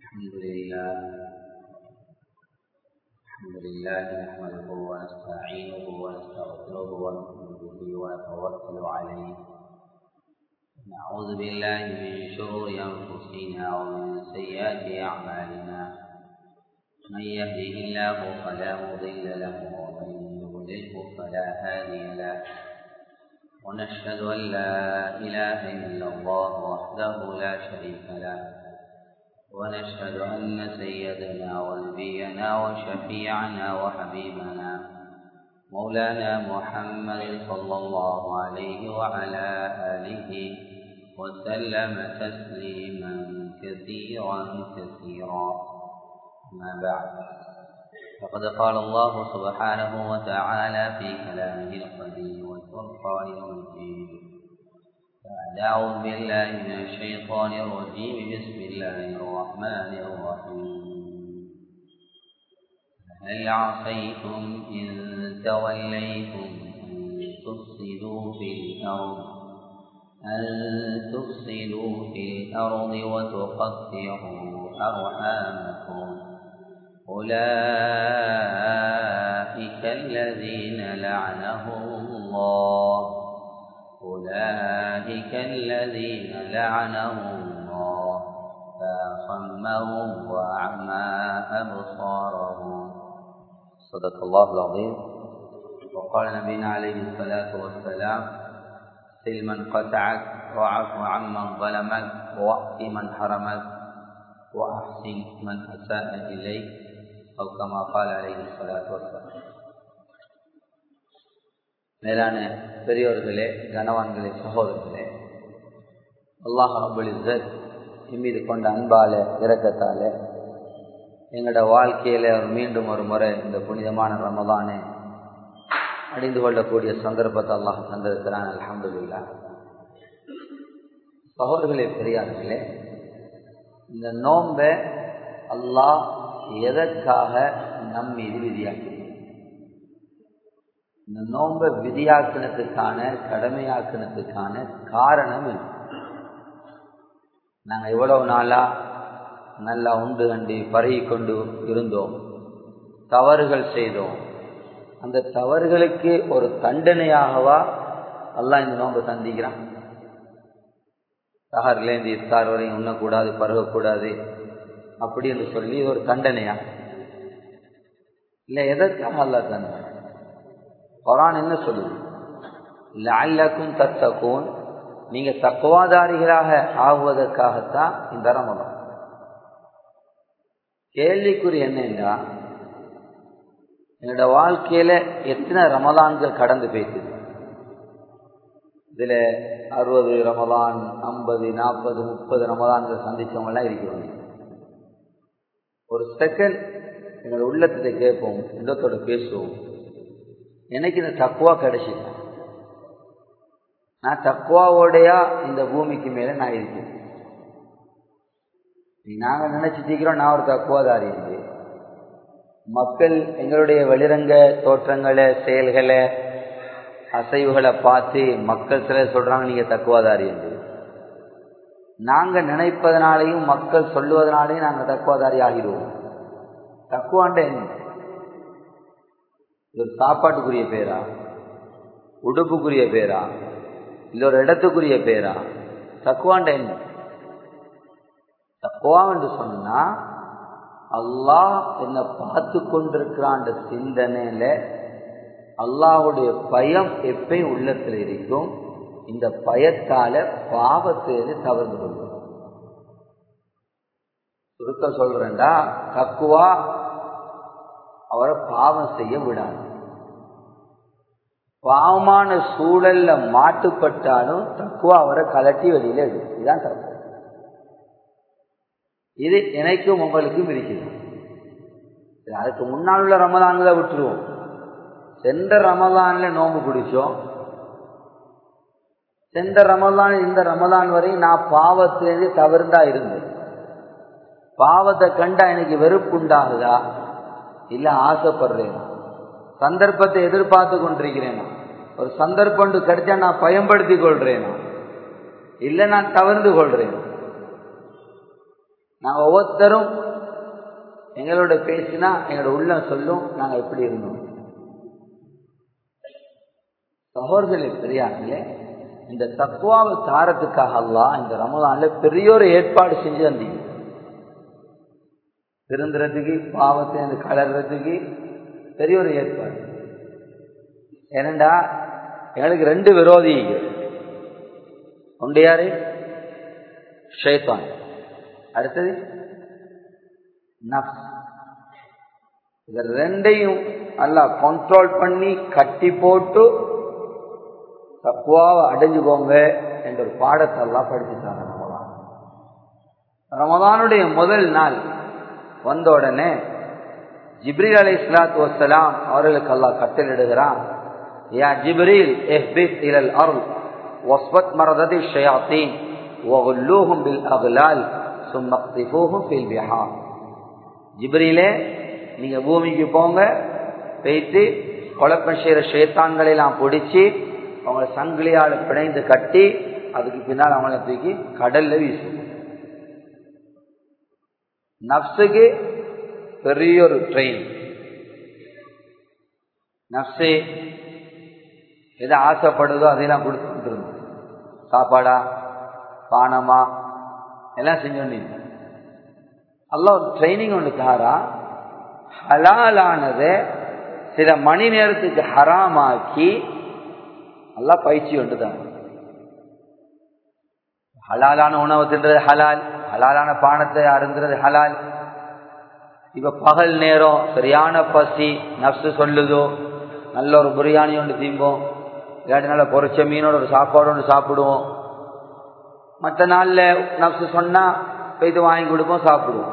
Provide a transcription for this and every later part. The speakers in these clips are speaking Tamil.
الحمد لله الحمد لله نحمده ونستعينه ونستغفره ونؤمن به ونتوكل عليه نعوذ بالله من شرور انفسنا ومن سيئات اعمالنا من يهده الله فلا مضل له ومن يضلله فلا هادي له ونشهد ان لا اله الا الله وحده لا شريك له ونشهد أن سيدنا ونبينا وشفيعنا وحبيبنا مولانا محمد صلى الله عليه وعلى آله وسلم تسليما كثيرا كثيرا ما بعد فقد قال الله سبحانه وتعالى في كلامه القديم والفرقان المجيد أعوذ بالله من الشيطان الرجيم بسم الله الرحمن الرحيم هل عصيتم إن توليتم أن تفسدوا في الأرض أن تفسدوا في الأرض وتقطعوا أرحامكم أولئك الذين لعنهم الله أولئك الذين لعنهم الله فأصمهم وأعمى أبصارهم صدق الله العظيم وقال نبينا عليه الصلاة والسلام سل من قطعك وعف عمن ظلمك وأعط من حرمك وأحسن من أساء إليك أو كما قال عليه الصلاة والسلام மேலான பெரியோர்களே கனவான்களே சகோதரர்களே அல்லாஹ் ரபுல் இஸ்ஸத் இம்மீது கொண்ட அன்பால இரக்கத்தால எங்களோட வாழ்க்கையில மீண்டும் ஒரு முறை இந்த புனிதமான ரமதானை அடைந்து கொள்ளக்கூடிய சந்தர்ப்பத்தை அல்லாஹ் தந்திருக்கிறான் அலமதுல்லா சகோதரர்களே பெரியார்களே இந்த நோன்பை அல்லாஹ் எதற்காக நம் மீது விதியாக்கி இந்த நோன்பை விதியாக்கினத்துக்கான கடமையாக்கினத்துக்கான காரணம் நாங்கள் எவ்வளவு நாளா நல்லா உண்டு கண்டி பருகி கொண்டு இருந்தோம் தவறுகள் செய்தோம் அந்த தவறுகளுக்கு ஒரு தண்டனையாகவா எல்லாம் இந்த நோன்பை சந்திக்கிறான் சஹர்லேருந்து இஃப்தார் வரையும் உண்ணக்கூடாது பருகக்கூடாது அப்படி என்று சொல்லி ஒரு தண்டனையா இல்லை எதற்காக அல்ல தண்டனை குரான் என்ன சொல்லுது லல்லக்கும் தத்தக்கும் நீங்க தக்குவாதாரிகளாக ஆகுவதற்காகத்தான் இந்த ரமதான் கேள்விக்குறி என்னன்னா என்னோட வாழ்க்கையில எத்தனை ரமதான்கள் கடந்து போயிட்டுது இதுல அறுபது ரமதான் ஐம்பது நாற்பது முப்பது ரமதான்கள் சந்திச்சவங்க எல்லாம் இருக்கிறோம் ஒரு செகண்ட் என்னோட உள்ளத்தை கேட்போம் உள்ளத்தோட பேசுவோம் எனக்கு இந்த தக்குவா கிடைச்சிட்டேன் நான் தக்குவாவோடையா இந்த பூமிக்கு மேல நான் இருக்கேன் நாங்க நினைச்சிட்டிருக்கிறோம் நான் ஒரு தக்குவாதாரி இருக்கு மக்கள் எங்களுடைய வெளிரங்க தோற்றங்களை செயல்களை அசைவுகளை பார்த்து மக்கள் சில சொல்றாங்க நீங்க தக்குவாதாரி என்று நாங்க நினைப்பதனாலையும் மக்கள் சொல்லுவதனாலையும் நாங்க தக்குவாதாரி ஆகிடுவோம் தக்குவாண்ட என்ன ஒரு சாப்பாட்டுக்குரிய பேரா உடுப்புக்குரிய பேரா இல்ல ஒரு இடத்துக்குரிய பேரா தக்குவாண்ட என்ன தக்குவா என்று சொன்னா அல்லாஹ் என்ன பார்த்து கொண்டிருக்கிறான் சிந்தனையில அல்லாஹுடைய பயம் எப்பயும் உள்ளத்தில் இருக்கும் இந்த பயத்தால பாவத்திலிருந்து தவறு கொள்ளும் சுருக்க சொல்றேன்டா தக்குவா அவரை பாவம் செய்ய விடாது பாவமான சூழல்ல மாட்டுப்பட்டாலும் தக்குவா அவரை கலட்டி வெளியில எடு இதுதான் தப்பு இது எனக்கும் உங்களுக்கும் இருக்குது அதுக்கு முன்னால் உள்ள ரமதான்ல விட்டுருவோம் சென்ற ரமதான்ல நோம்பு பிடிச்சோம் சென்ற ரமதான் இந்த ரமதான் வரை நான் பாவத்திலிருந்து தவிர்ந்தா இருந்தேன் பாவத்தை கண்டா எனக்கு வெறுப்பு உண்டாகுதா இல்ல ஆசைப்படுறேன் சந்தர்ப்பத்தை எதிர்பார்த்து கொண்டிருக்கிறேன் ஒரு சந்தர்ப்பம் கிடைச்சா நான் பயன்படுத்திக் கொள்றேன் இல்ல நான் தவிர்ந்து கொள்றேன் நாங்க ஒவ்வொருத்தரும் எங்களோட பேசினா எங்களோட உள்ளம் சொல்லும் நாங்க எப்படி இருந்தோம் சகோதரர்களே பெரியார்களே இந்த தக்குவாவை தாரத்துக்காக அல்லாஹ் இந்த ரமதான்ல பெரிய ஒரு ஏற்பாடு செஞ்சு வந்தீங்க திருந்துறதுக்கு பாவத்தை அந்த கலர்றதுக்கு பெரிய ஒரு ஏற்பாடு ஏனண்டா எங்களுக்கு ரெண்டு விரோதி ஒன்று யாரு ஷைத்தான் அடுத்தது நப்ஸ் இது ரெண்டையும் அல்லாஹ் கண்ட்ரோல் பண்ணி கட்டி போட்டு தக்குவாவை அடைஞ்சுக்கோங்க என்ற ஒரு பாடத்தை எல்லாம் படிச்சுட்டாங்க ரமதான் ரமதானுடைய முதல் நாள் வந்த உடனே ஜிப்ரீல் அலை இஸ்லாத்து வசலாம் அவர்களுக்கு அல்லாஹ் கட்டளிடுகிறான் யா ஜிப்ரீல் எஹ்பித் இலல் அருள் வஸ்வத் மரததி ஷயாத்தீன் وغلوهم بالأغلال ثم اقذفوهم في البحار ஜிப்ரீலே நீங்க பூமிக்கு போங்க போயிட்டு குழப்பம் செய்யற ஷேத்தான்களை எல்லாம் பிடிச்சி அவங்களை சங்கிலியால் பிணைந்து கட்டி அதுக்கு பின்னால் அவங்களை தூக்கி கடல்ல வீசு நப்சுக்கு பெரிய ஒரு ட்ரெயின் நப்சு எதை ஆசைப்படுதோ அதையெல்லாம் கொடுத்துருந்தோம் சாப்பாடா பானமா எல்லாம் செஞ்சோன்னீங்க அல்ல ஒரு ட்ரைனிங் ஒன்று தாரா ஹலாலானதை சில மணி நேரத்துக்கு ஹராமாக்கி நல்லா பயிற்சி ஒன்று தான் ஹலாலான உணவு தின்றது ஹலால் ஹலாலான பானத்தை அருந்துறது ஹலால் இப்ப பகல் நேரம் சரியான பசி நப்சு சொல்லுதோ நல்ல ஒரு பிரியாணி ஒன்று தீம்போம் இல்லாட்டி நல்ல பொறிச்ச மீனோட ஒரு சாப்பாடு ஒன்று சாப்பிடுவோம் மற்ற நாள்ல நப்சு சொன்னா போயிட்டு வாங்கி கொடுப்போம் சாப்பிடுவோம்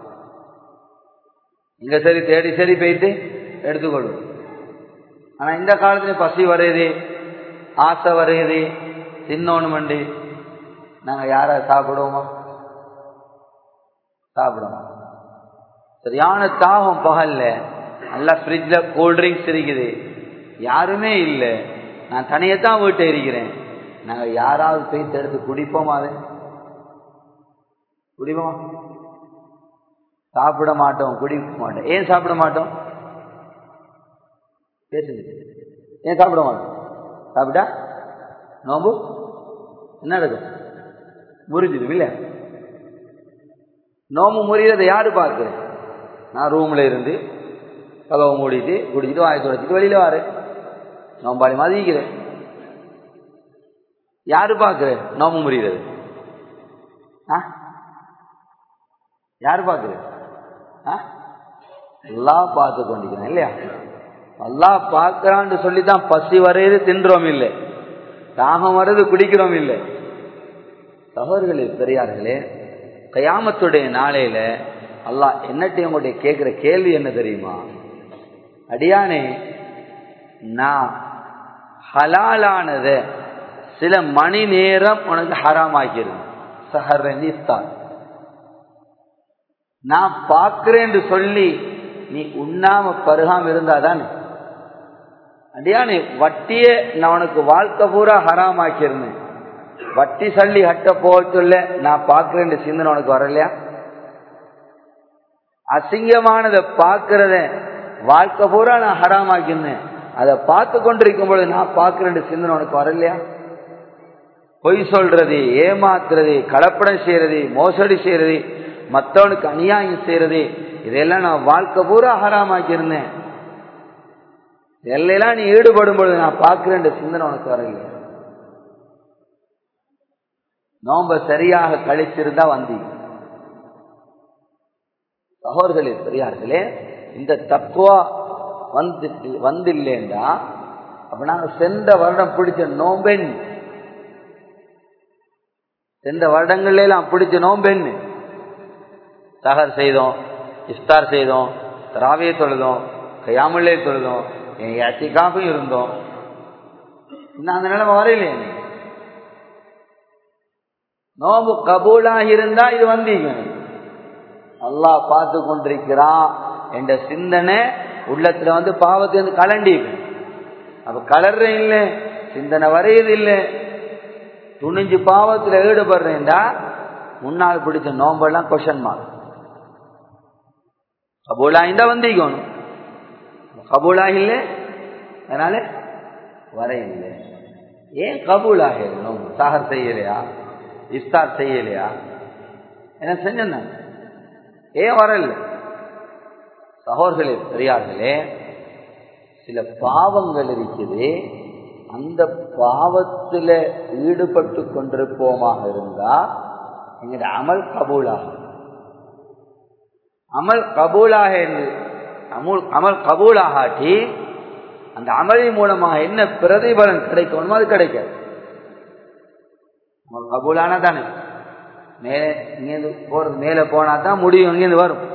இங்க சரி தேடி சரி போயிட்டு எடுத்துக்கொள்வோம் ஆனா இந்த காலத்துல பசி வருது ஆசை வருது தின்னோன்னு மண்டி நாங்க யார சாப்பிடுவோமா சாப்பிடுவோம் சரியான தாகம் பகல்ல நல்லா ஃப்ரிட்ஜ்ல கூல்ட்ரிங்க்ஸ் இருக்குது யாருமே இல்லை நான் தனியத்தான் வீட்டை இருக்கிறேன் நாங்க யாராவது போய் எடுத்து குடிப்போமா அது குடிப்போமா சாப்பிட மாட்டோம் குடிக்க மாட்டோம் ஏன் சாப்பிட மாட்டோம் பேசுங்க ஏன் சாப்பிட மாட்டோம் சாப்பிட்டா நோம்பு என்ன நடக்கும் முறிஞ்சிடும் இல்ல நோம்பு முறியறதை யாரு பார்க்க நான் ரூம்ல இருந்து கதவை மூடிட்டு குடிச்சிட்டு வாய் தொடச்சிட்டு வெளியில வாரு நோம்பாளி மதிக்கிறேன் யாரு பார்க்கிற நோம்பு முறிகிறது யாரு பார்க்கிற எல்லாம் பார்த்து கொண்டிருக்கிறேன் இல்லையா எல்லாம் பார்க்கிறான்னு சொல்லித்தான் பசி வரையது தின்றோம் இல்லை தாகம் வர்றது குடிக்கிறோம் இல்லை சகோதர்களே பெரியார்களே கயாமத்துடைய நாளையில அல்லாஹ் என்னட்டையும் உங்களுடைய கேட்கிற கேள்வி என்ன தெரியுமா அடியானே நான் ஹலாலானத சில மணி நேரம் உனக்கு ஹராமாக்கிறது சஹர் நிஸ்தான் நான் பார்க்கிறேன் சொல்லி நீ உண்ணாம பருகாம இருந்தாதானே அடியானே வட்டியே நான் உனக்கு வாழ்க்கை பூரா ஹராமாக்கிருந்தேன் வட்டி சல்லி ஹட்ட போக சொல்ல நான் பார்க்கிறேன் சிந்தனை உனக்கு வரலையா அசிங்கமானதை பார்க்கிறத வாழ்க்கை பூரா நான் ஹராமாக்கிருந்தேன் அதை பார்த்து கொண்டிருக்கும் பொழுது நான் பார்க்கிறேன் சிந்தனை உனக்கு வரலையா பொய் சொல்றது ஏமாத்துறது கலப்படம் செய்யறது மோசடி செய்யறது மற்றவனுக்கு அநியாயம் செய்யறது இதெல்லாம் நான் வாழ்க்கை பூரா ஹராமாக்கியிருந்தேன் எல்லாம் நீ ஈடுபடும் பொழுது நான் பார்க்கிறேன் சிந்தனை உனக்கு வரலையா நோம்ப சரியாக கழிச்சிருந்தா வந்தி சகோதர்களே பெரியார்களே இந்த தக்குவா வந்து வந்தில்லேண்டா அப்ப நாங்க சென்ற வருடம் பிடிச்ச நோம்பெண் சென்ற வருடங்கள்ல எல்லாம் பிடிச்ச நோம்பெண் சகர் செய்தோம் இஃப்தார் செய்தோம் திராவிய தொழுதோம் கையாமலே தொழுதோம் என் அச்சிக்காகவும் இருந்தோம் இன்னும் அந்த நிலைமை வரையிலே நோம்பு கபூலாக இருந்தா இது வந்தீங்க அல்லாஹ் பார்த்து கொண்டிருக்கிறான் என்ற சிந்தனை உள்ளத்துல வந்து பாவத்தை வந்து கலண்டி அப்ப கலர்ற இல்லை சிந்தனை வரையது இல்லை துணிஞ்சு பாவத்துல ஈடுபடுறேன்டா முன்னால் பிடிச்ச நோம்பெல்லாம் கொஷன் மார்க் கபூலாயிந்தா வந்திக்கணும் கபூலாகில்லை அதனால வரையில்லை ஏன் கபூலாக நோம்பு சாகர் செய்யலையா இஃப்தார் செய்யலையா என்ன செஞ்சேன் ஏன் வரல சகோதர்களே பெரியார்களே சில பாவங்கள் இருக்குது அந்த பாவத்தில் ஈடுபட்டு கொண்டிருப்போமாக இருந்தா எங்களுடைய அமல் கபூலாகும் அமல் கபூலாக என்று அமுல் அமல் கபூலாகாட்டி அந்த அமலின் மூலமாக என்ன பிரதிபலன் கிடைக்கணுமோ அது கிடைக்காது அமல் கபூலானா தானே மேலே இங்கேருந்து போறது மேலே போனா தான் முடியும் இங்கேருந்து வரும்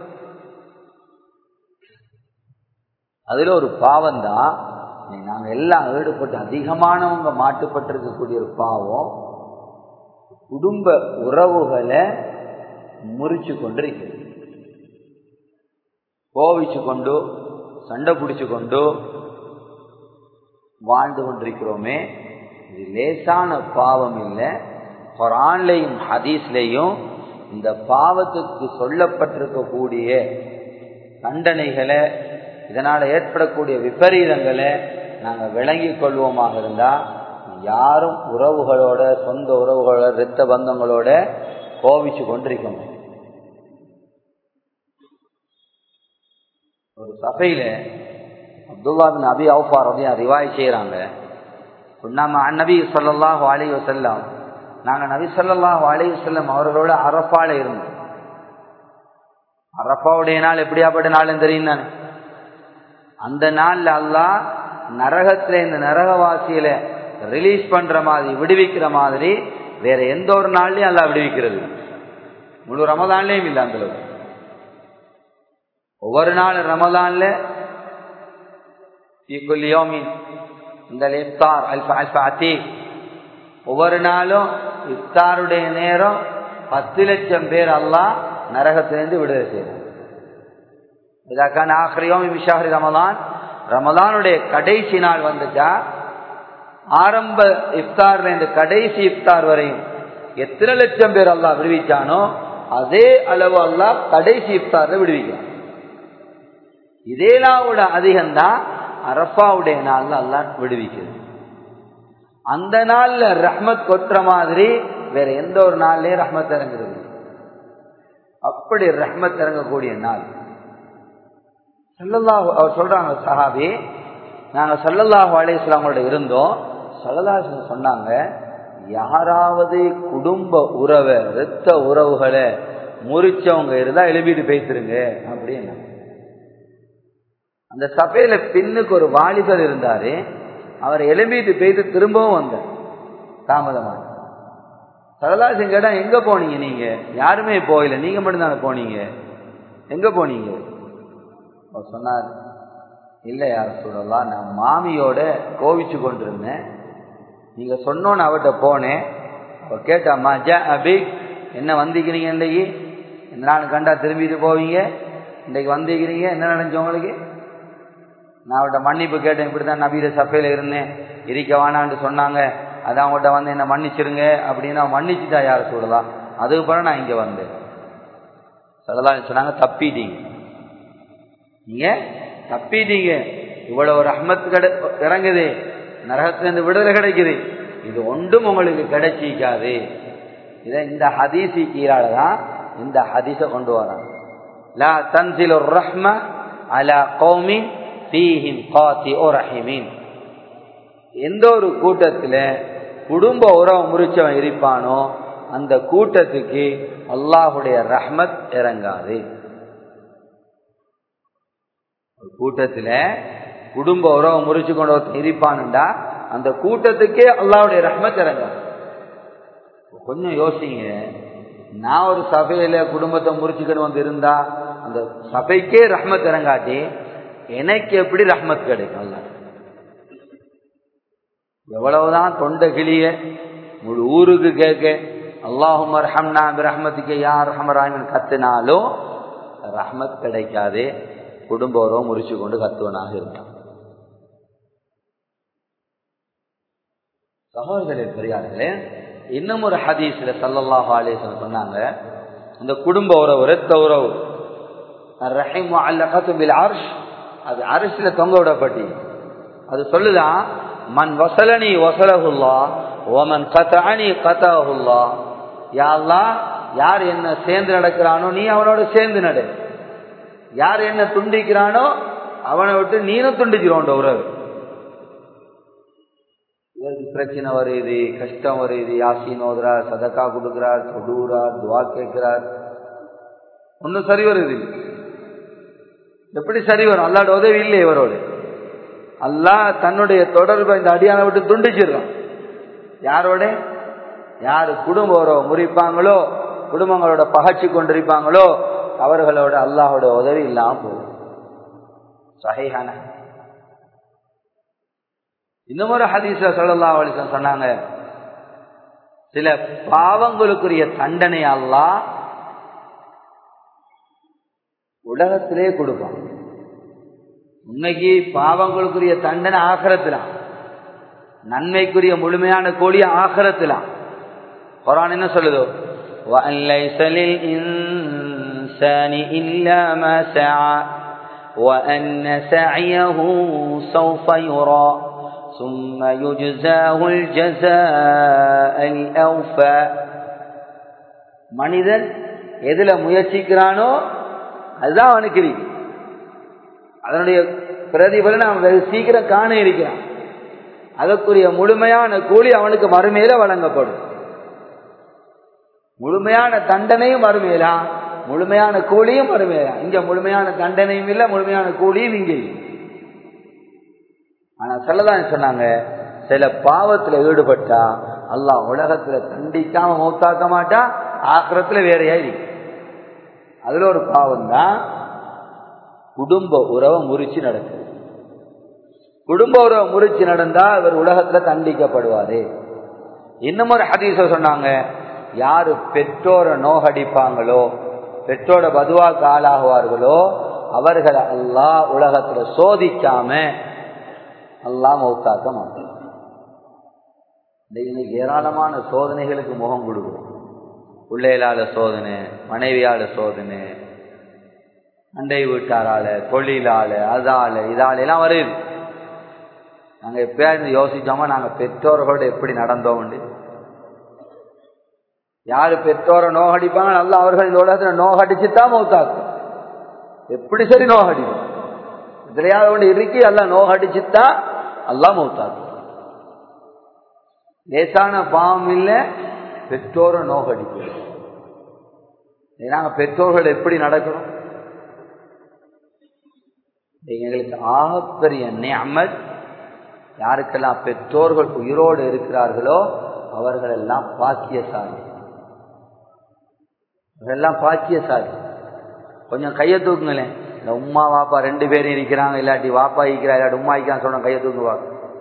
அதுல ஒரு பாவம் தான் நாங்க எல்லாம் ஈடுபட்டு அதிகமானவங்க மாட்டுப்பட்டிருக்கக்கூடிய ஒரு பாவம் குடும்ப உறவுகளை முறிச்சு கொண்டிருக்கிறது கோவிச்சு கொண்டு சண்டை பிடிச்சு கொண்டு வாழ்ந்து கொண்டிருக்கிறோமே இது லேசான பாவம் இல்லை குரான்லையும் ஹதீஸ்லையும் இந்த பாவத்துக்கு சொல்லப்பட்டிருக்கக்கூடிய தண்டனைகளை இதனால் ஏற்படக்கூடிய விபரீதங்களை நாங்கள் விளங்கி கொள்வோமாக இருந்தால் யாரும் உறவுகளோட சொந்த உறவுகளோட இரத்த பந்தங்களோட கோவிச்சு கொண்டிருக்கோம் ஒரு சபையில அப்துல்லா பின் அபி அவுஃபா ரதியா ரிவாய் செய்யறாங்க நாம நபி சொல்லல்லாஹு அலி வசல்லாம் நாங்க நபி சொல்லல்லாஹு அலி வசல்லம் அவர்களோட அரப்பால இருந்தோம் அரப்பாவுடைய நாள் எப்படியாப்பட்ட நாள் தெரியும் தானே அந்த நாள்ல அல்லாஹ் நரகத்துல இந்த நரகவாசியில ரிலீஸ் பண்ற மாதிரி விடுவிக்கிற மாதிரி வேற எந்த ஒரு நாள்லயும் அல்லாஹ் விடுவிக்கிறது முழு ரமதான்லயும் இல்லை அந்த அளவுக்கு ஒவ்வொரு நாள் ரமதான்ல இந்த இஃப்தார் அல்ஃபா அல்ஃபா அத்தி ஒவ்வொரு நாளும் இஃப்தாருடைய நேரம் பத்து லட்சம் பேர் அல்லாஹ் நரகத்திலிருந்து விடுதலை செய்யறாங்க இதாக்கான ஆசிரியம் விஷாஹரி ரமலான் ரமலானுடைய கடைசி நாள் வந்துச்சா ஆரம்ப இஃப்தார்ல இருந்து கடைசி இஃப்தார் வரையும் எத்தனை லட்சம் பேர் அல்லாஹ் விடுவிச்சானோ அதே அளவு அல்லாஹ் கடைசி இஃப்தார்ல விடுவிக்கிறான் இதே நாளோட அதிகம்தான் அரப்பாவுடைய நாள்ல அல்லாஹ் விடுவிக்கிறது அந்த நாள்ல ரஹ்மத் கொட்டுற மாதிரி வேற எந்த ஒரு நாள்லயும் ரஹ்மத் இறங்குறது அப்படி ரஹ்மத் இறங்கக்கூடிய நாள் சல்லல்லாஹு அவர் சொல்றாங்க சஹாபி நாங்க சல்லல்லாஹு அலையாமோட இருந்தோம் சல்லல்லாஹு சொன்னாங்க யாராவது குடும்ப உறவை இரத்த உறவுகளை முறிச்சவங்க இருந்தா எழுப்பிட்டு பேசிருங்க அப்படின்னு அந்த சபையில பின்னுக்கு ஒரு வாலிபர் இருந்தாரு அவர் எலும்பிட்டு பேசி திரும்பவும் வந்தார் தாமதமாக சரலாசன் கேட்டா எங்க போனீங்க நீங்க யாருமே போகல நீங்க மட்டும் தானே போனீங்க எங்க போனீங்க அவர் சொன்னார் இல்ல யார சொல்லலாம் நான் மாமியோட கோவிச்சு கொண்டிருந்தேன் நீங்க சொன்னோன்னு அவட்ட போனேன் அவ கேட்டாம்மா ஜ அபி என்ன வந்திக்கிறீங்க இன்றைக்கு இந்த நாள் கண்டா திரும்பிட்டு போவீங்க இன்றைக்கு வந்திக்கிறீங்க என்ன நடந்துச்சு உங்களுக்கு நான் அவட்ட மன்னிப்பு கேட்டேன் இப்படிதான் நபீர சபையில இருந்தேன் இருக்க வேணான்னு சொன்னாங்க அது அவங்கள்ட்ட வந்து என்ன மன்னிச்சிருங்க அப்படின்னு அவன் மன்னிச்சுட்டா யார சொல்லலாம் அதுக்கு பிறகு நான் இங்க வந்தேன் சொல்லலாம் சொன்னாங்க தப்பிட்டீங்க நீங்க தப்பிட்டீங்க இவ்வளவு ரஹ்மத் கிடை இறங்குது நரகத்திலிருந்து விடுதலை கிடைக்குது இது ஒன்றும் உங்களுக்கு கிடைச்சிக்காது இதை இந்த ஹதீசி கீழால தான் இந்த ஹதீஸ கொண்டு வராங்க லா தன்சில் ரஹ்ம அலா கௌமின் ஃபீஹிம் காத்தி ஓ ரஹிமீன் எந்த ஒரு கூட்டத்தில் குடும்ப உறவு முறிச்சவன் இருப்பானோ அந்த கூட்டத்துக்கு அல்லாஹுடைய ரஹ்மத் இறங்காது ஒரு கூட்டத்தில் குடும்ப உறவு முறிச்சு கொண்டு ஒருத்தன் இருப்பானுண்டா அந்த கூட்டத்துக்கே அல்லாஹுடைய ரஹ்மத் இறங்காது கொஞ்சம் யோசிங்க நான் ஒரு சபையில குடும்பத்தை முறிச்சுக்கிட்டு வந்து இருந்தா அந்த சபைக்கே ரஹ்மத் இறங்காட்டி எனக்கு எப்படி ரஹ்மத் கிடைக்கும் அல்ல எவ்வளவுதான் தொண்டை கிளிய முழு ஊருக்கு கேட்க அல்லாஹும் ரஹம்னா ரஹ்மத்துக்கு யார் ரஹமராமின் கத்துனாலும் ரஹ்மத் கிடைக்காது குடும்ப உறவு முறிச்சு கொண்டு கத்துவனாக இருந்தான் சகோதரர்களே பெரியார்களே இன்னும் ஒரு ஹதீஸ்ல சல்லல்லாஹு அலைஹி சொன்னாங்க இந்த குடும்ப உறவு இரத்த உறவு ரஹிம் அல்லகத்து பில் அர்ஷ் அது அரிசில தொங்க விடப்பட்டி அது சொல்லுதான் மன் வசலனி வசலகுல்லா ஓமன் கதானி கதாகுல்லா யாரெல்லாம் யார் என்ன சேர்ந்து நடக்கிறானோ நீ அவனோட சேர்ந்து நடு யார் என்ன துண்டிக்கிறானோ அவனை விட்டு நீனும் துண்டிக்கிறோம் உறவு இவருக்கு பிரச்சனை வருது கஷ்டம் வருது யாசின் ஓதுறார் சதக்கா கொடுக்கிறார் தொடுறார் துவா கேட்கிறார் ஒன்னும் சரி வருது எப்படி சரி வரும் அல்லாட உதவி இல்லை இவரோடு அல்லாஹ் தன்னுடைய தொடர்பை இந்த அடியான விட்டு துண்டிச்சிடுறான் யாரோட யாரு குடும்ப உறவை முறிப்பாங்களோ குடும்பங்களோட பகச்சு கொண்டிருப்பாங்களோ அவர்களோட அல்லாஹோட உதவி இல்லாம போகும் சகையான இன்னும் ஒரு ஹதீஸ்ல சொல்லலா அலிசன் சொன்னாங்க சில பாவங்களுக்குரிய தண்டனை அல்லா உலகத்திலே கொடுப்பான் உண்மைக்கு பாவங்களுக்குரிய தண்டனை ஆகரத்திலாம் நன்மைக்குரிய முழுமையான கோழி ஆகரத்திலாம் குரான் என்ன சொல்லுதோ وَأَنْ لِلْإِنسَانِ إِلَّا مَا سَعَى وَأَنَّ سَعْيَهُ سَوْفَ يُرَى ثُمَّ يُجْزَاهُ الْجَزَاءَ الْأَوْفَى மனிதன் எதுல முயற்சிக்கிறானோ அதுதான் அவனுக்கு இருக்கு அதனுடைய பிரதிபலன் அவன் வெகு சீக்கிரம் காண இருக்கிறான் அதற்குரிய முழுமையான கூலி அவனுக்கு மறுமையில வழங்கப்படும் முழுமையான தண்டனையும் மறுமையிலாம் முழுமையான கூலியும் மறுமையிலாம் இங்க முழுமையான தண்டனையும் இல்லை முழுமையான கூலியும் இங்கே ஆனா சொல்லதான் சொன்னாங்க சில பாவத்துல ஈடுபட்டா அல்லாஹ் உலகத்துல தண்டிக்காம மௌத்தாக்க மாட்டா ஆக்கிரத்துல வேறையா இருக்கு அதுல ஒரு பாவம் தான் குடும்ப உறவை முறிச்சு நடக்குது குடும்ப உறவை முறிச்சு நடந்தா இவர் உலகத்துல தண்டிக்கப்படுவாரு இன்னும் ஒரு ஹதீச சொன்னாங்க யாரு பெற்றோரை நோகடிப்பாங்களோ பெற்றோட பதுவாக்கு ஆளாகுவார்களோ அவர்களை அல்லா உலகத்துல சோதிக்காம அல்லா மௌத்தாக்க மாட்டான் இன்னைக்கு ஏராளமான சோதனைகளுக்கு முகம் கொடுக்கும் பிள்ளைகளால சோதனை மனைவியால சோதனை அண்டை வீட்டாரால தொழிலால அதால இதால எல்லாம் வருது நாங்க எப்பயாவது யோசிச்சோமா நாங்க பெற்றோர்களோட எப்படி நடந்தோம் யாரு பெற்றோரை நோகடிப்பாங்க நல்லா அவர்கள் இந்த உலகத்துல நோகடிச்சுதான் மௌத்தாக்கும் எப்படி சரி நோகடிக்கும் இதுலையாவது ஒன்று இறுக்கி எல்லாம் நோகடிச்சுதான் அல்லா மௌத்தாக்கும் லேசான பாவம் இல்லை பெற்றோரை நோகடிக்கும் நாங்க பெற்றோர்கள் எப்படி நடக்கிறோம் எங்களுக்கு ஆகப்பெரிய நியமத் யாருக்கெல்லாம் பெற்றோர்கள் உயிரோடு இருக்கிறார்களோ அவர்கள் எல்லாம் பாக்கியசாலி அவர்களெல்லாம் பாக்கியசாலி கொஞ்சம் கையை தூக்குங்களேன் இந்த உமா வாப்பா ரெண்டு பேரும் இருக்கிறாங்க இல்லாட்டி வாப்பா இருக்கிறா இல்லாட்டி உமா இருக்கிறான்னு சொன்ன கையை தூக்குவா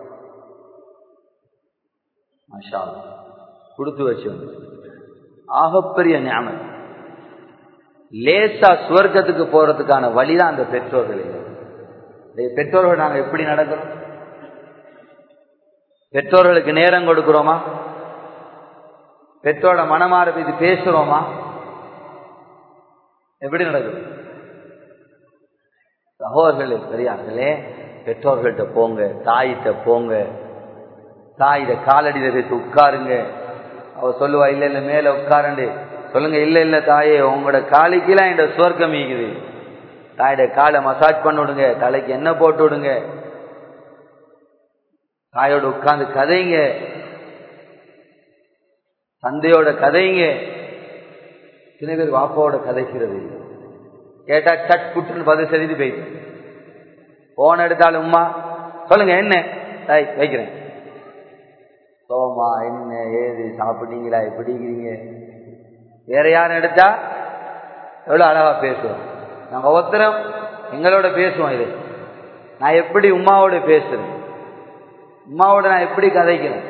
மஷா கொடுத்து வச்சு ஆகப்பெரிய ஞாபகம் லேசா சுவர்க்கத்துக்கு போறதுக்கான வழிதான் அந்த பெற்றோர்கள் பெற்றோர்கள் நாங்க எப்படி நடக்கிறோம் பெற்றோர்களுக்கு நேரம் கொடுக்கிறோமா பெற்றோட மனமாற இது பேசுறோமா எப்படி நடக்குது சகோதரர்கள் பெரியார்களே பெற்றோர்கள்ட்ட போங்க தாயிட்ட போங்க தாயிட காலடியில வைத்து உட்காருங்க அவ சொல்லுவா இல்ல இல்ல மேல உட்காரண்டு சொல்லுங்க இல்ல இல்ல தாயே உங்களோட காலுக்கெல்லாம் என் சுவர்க்கம் ஈக்குது தாயோட காலை மசாஜ் பண்ணி விடுங்க தலைக்கு எண்ணெய் போட்டு விடுங்க தாயோட உட்கார்ந்து கதைங்க தந்தையோட கதைங்க சில பேர் வாப்பாவோட கதைக்கிறது கேட்டா சட் புட்டுன்னு பதில் செலுத்தி போயிட்டு போன் எடுத்தாலும் உமா சொல்லுங்க என்ன தாய் வைக்கிறேன் சோமா என்ன ஏது சாப்பிட்டீங்களா எப்படி இருக்கிறீங்க வேற யாரும் எடுத்தா எவ்வளவு அழகா பேசுவோம் நாங்க ஒவ்வொருத்தரும் எங்களோட பேசுவோம் இது நான் எப்படி உமாவோட பேசுறேன் உமாவோட நான் எப்படி கதைக்கிறேன்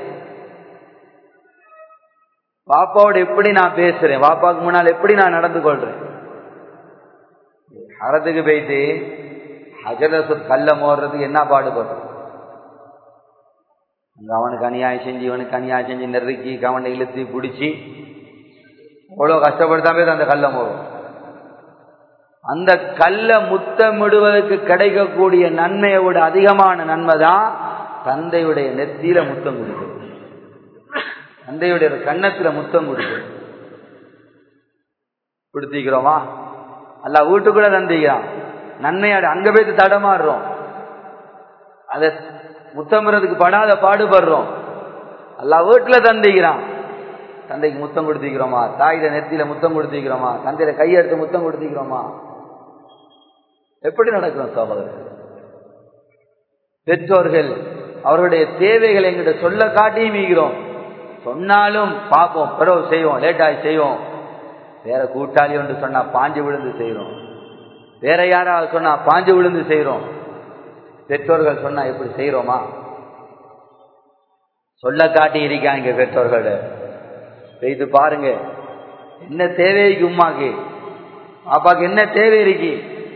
பாப்பாவோட எப்படி நான் பேசுறேன் பாப்பாவுக்கு முன்னால் எப்படி நான் நடந்து கொள்றேன் ஹரத்துக்கு போயிட்டு ஹஜரசு கல்ல மோடுறதுக்கு என்ன பாடுபடுறோம் அங்க அவனுக்கு அநியாயம் செஞ்சு இவனுக்கு அநியாயம் செஞ்சு நெருக்கி கவனை இழுத்து பிடிச்சி அவ்வளோ கஷ்டப்படுத்தாமே அந்த கல்லை மோறும் அந்த கல்ல முத்தமிடுவதற்கு கிடைக்கக்கூடிய நன்மையை விட அதிகமான நன்மை தான் தந்தையுடைய நெத்தியில முத்தம் கொடுக்கும் தந்தையுடைய கன்னத்துல முத்தம் கொடுக்கும் கொடுத்திக்கிறோமா அல்ல வீட்டுக்குள்ள தந்திக்கிறான் நன்மையாடு அங்க போய் தடமாறுறோம் அத முத்தமிறதுக்கு படாத பாடுபடுறோம் அல்ல வீட்டுல தந்திக்கிறான் தந்தைக்கு முத்தம் கொடுத்திக்கிறோமா தாயில நெத்தியில முத்தம் கொடுத்திக்கிறோமா தந்தையில கையெடுத்து முத்தம் கொடுத்திக்கிறோமா எப்படி நடக்கிறோம் சகோதரர் பெற்றோர்கள் அவர்களுடைய தேவைகளை எங்கிட்ட சொல்ல காட்டியும் மீகிறோம் சொன்னாலும் பார்ப்போம் பிறகு செய்வோம் லேட்டாகி செய்வோம் வேற கூட்டாளி ஒன்று சொன்னா பாஞ்சு விழுந்து செய்யறோம் வேற யாராவது சொன்னா பாஞ்சு விழுந்து செய்யறோம் பெற்றோர்கள் சொன்னா எப்படி செய்யறோமா சொல்ல காட்டி இருக்காங்க பெற்றோர்கள் செய்து பாருங்க என்ன தேவைக்கு உமாக்கு பாப்பாக்கு என்ன தேவை இருக்கு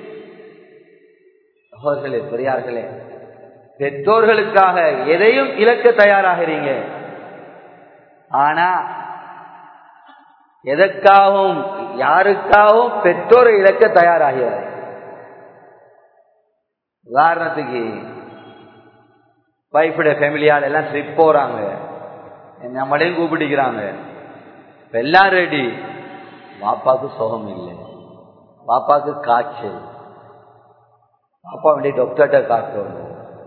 சகோதரர்களே பெரியார்களே பெற்றோர்களுக்காக எதையும் இழக்க தயாராகிறீங்க ஆனா எதற்காகவும் யாருக்காகவும் பெற்றோரை இழக்க தயாராகிறார் உதாரணத்துக்கு வைஃபுடைய ஃபேமிலியால் எல்லாம் ட்ரிப் போறாங்க நம்மளையும் கூப்பிட்டுக்கிறாங்க எல்லாம் ரெடி பாப்பாக்கு சுகம் இல்லை பாப்பாக்கு காய்ச்சல் பாப்பா வேண்டிய டாக்டர்கிட்ட காட்டணும்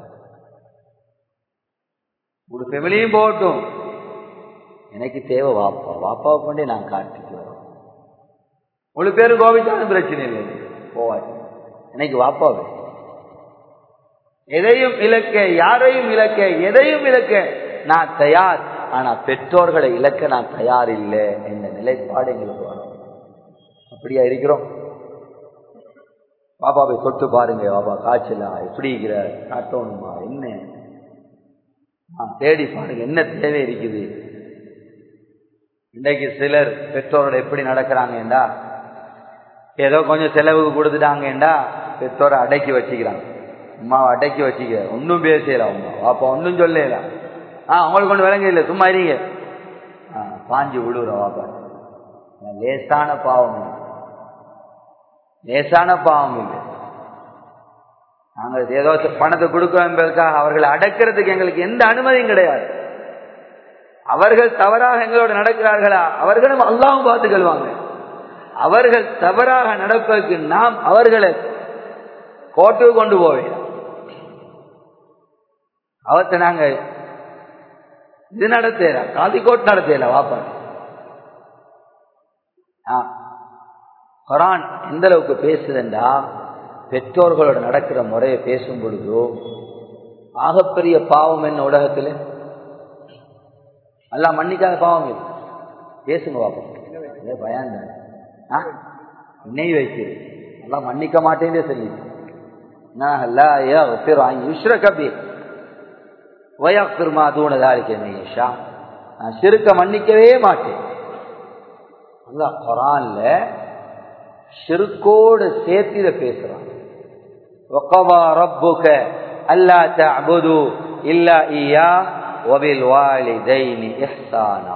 ஒரு ஃபேமிலியும் போகட்டும் எனக்கு தேவை வாப்பா வாப்பாவை கொண்டே நான் காட்டிக்குவேன் முழு பேரும் கோபிச்சாலும் பிரச்சனை இல்லை போவாய் எனக்கு வாப்பாவே எதையும் இழக்க யாரையும் இழக்க எதையும் இழக்க நான் தயார் ஆனா பெற்றோர்களை இழக்க நான் தயார் இல்லை என்ற நிலைப்பாடு எங்களுக்கு வரும் அப்படியா இருக்கிறோம் பாப்பாவை தொட்டு பாருங்க பாப்பா காய்ச்சலா எப்படி இருக்கிற காட்டணுமா என்ன தேடி பாருங்க என்ன தேவை இருக்குது இன்றைக்கு சிலர் பெற்றோரோட எப்படி நடக்கிறாங்கடா ஏதோ கொஞ்சம் செலவுக்கு கொடுத்துட்டாங்கடா பெற்றோரை அடக்கி வச்சுக்கிறாங்க அம்மாவை அடக்கி வச்சுக்க ஒன்றும் பேசல அம்மா அப்பா ஒன்றும் சொல்லல ஆ அவங்களுக்கு கொண்டு விளங்க இல்லை சும்மா இருங்க ஆ பாஞ்சு விடுற வாப்பா லேசான பாவம் லேசான பாவம் இல்லை நாங்கள் ஏதோ பணத்தை கொடுக்கிறோம் என்பதற்காக அவர்களை அடக்கிறதுக்கு எங்களுக்கு எந்த அனுமதியும் கிடையாது அவர்கள் தவறாக எங்களோட நடக்கிறார்களா அவர்களும் அல்லாவும் பார்த்து கொள்வாங்க அவர்கள் தவறாக நடப்பதற்கு நாம் அவர்களை கோட்டுக்கு கொண்டு போவேன் அவற்றை நாங்க இது நடத்தல காதிக்கோட் நடத்தல வாப்பா குரான் எந்த அளவுக்கு பேசுதுண்டா பெற்றோர்களோட நடக்கிற முறையை பேசும் பொழுதோ ஆகப்பெரிய பாவம் என்ன உலகத்தில் எல்லாம் மன்னிக்காத பாவம் இது பேசுங்க பாப்போம் பயம் தானே நெய் வைக்கிறது எல்லாம் மன்னிக்க மாட்டேன்னே சொல்லி நான் சிறுக்க மன்னிக்கவே மாட்டேன் குரான்ல சிறுக்கோடு சேர்த்தில பேசுறான் ربك ألا تعبدوا إلا إياه وبالوالدين إحسانا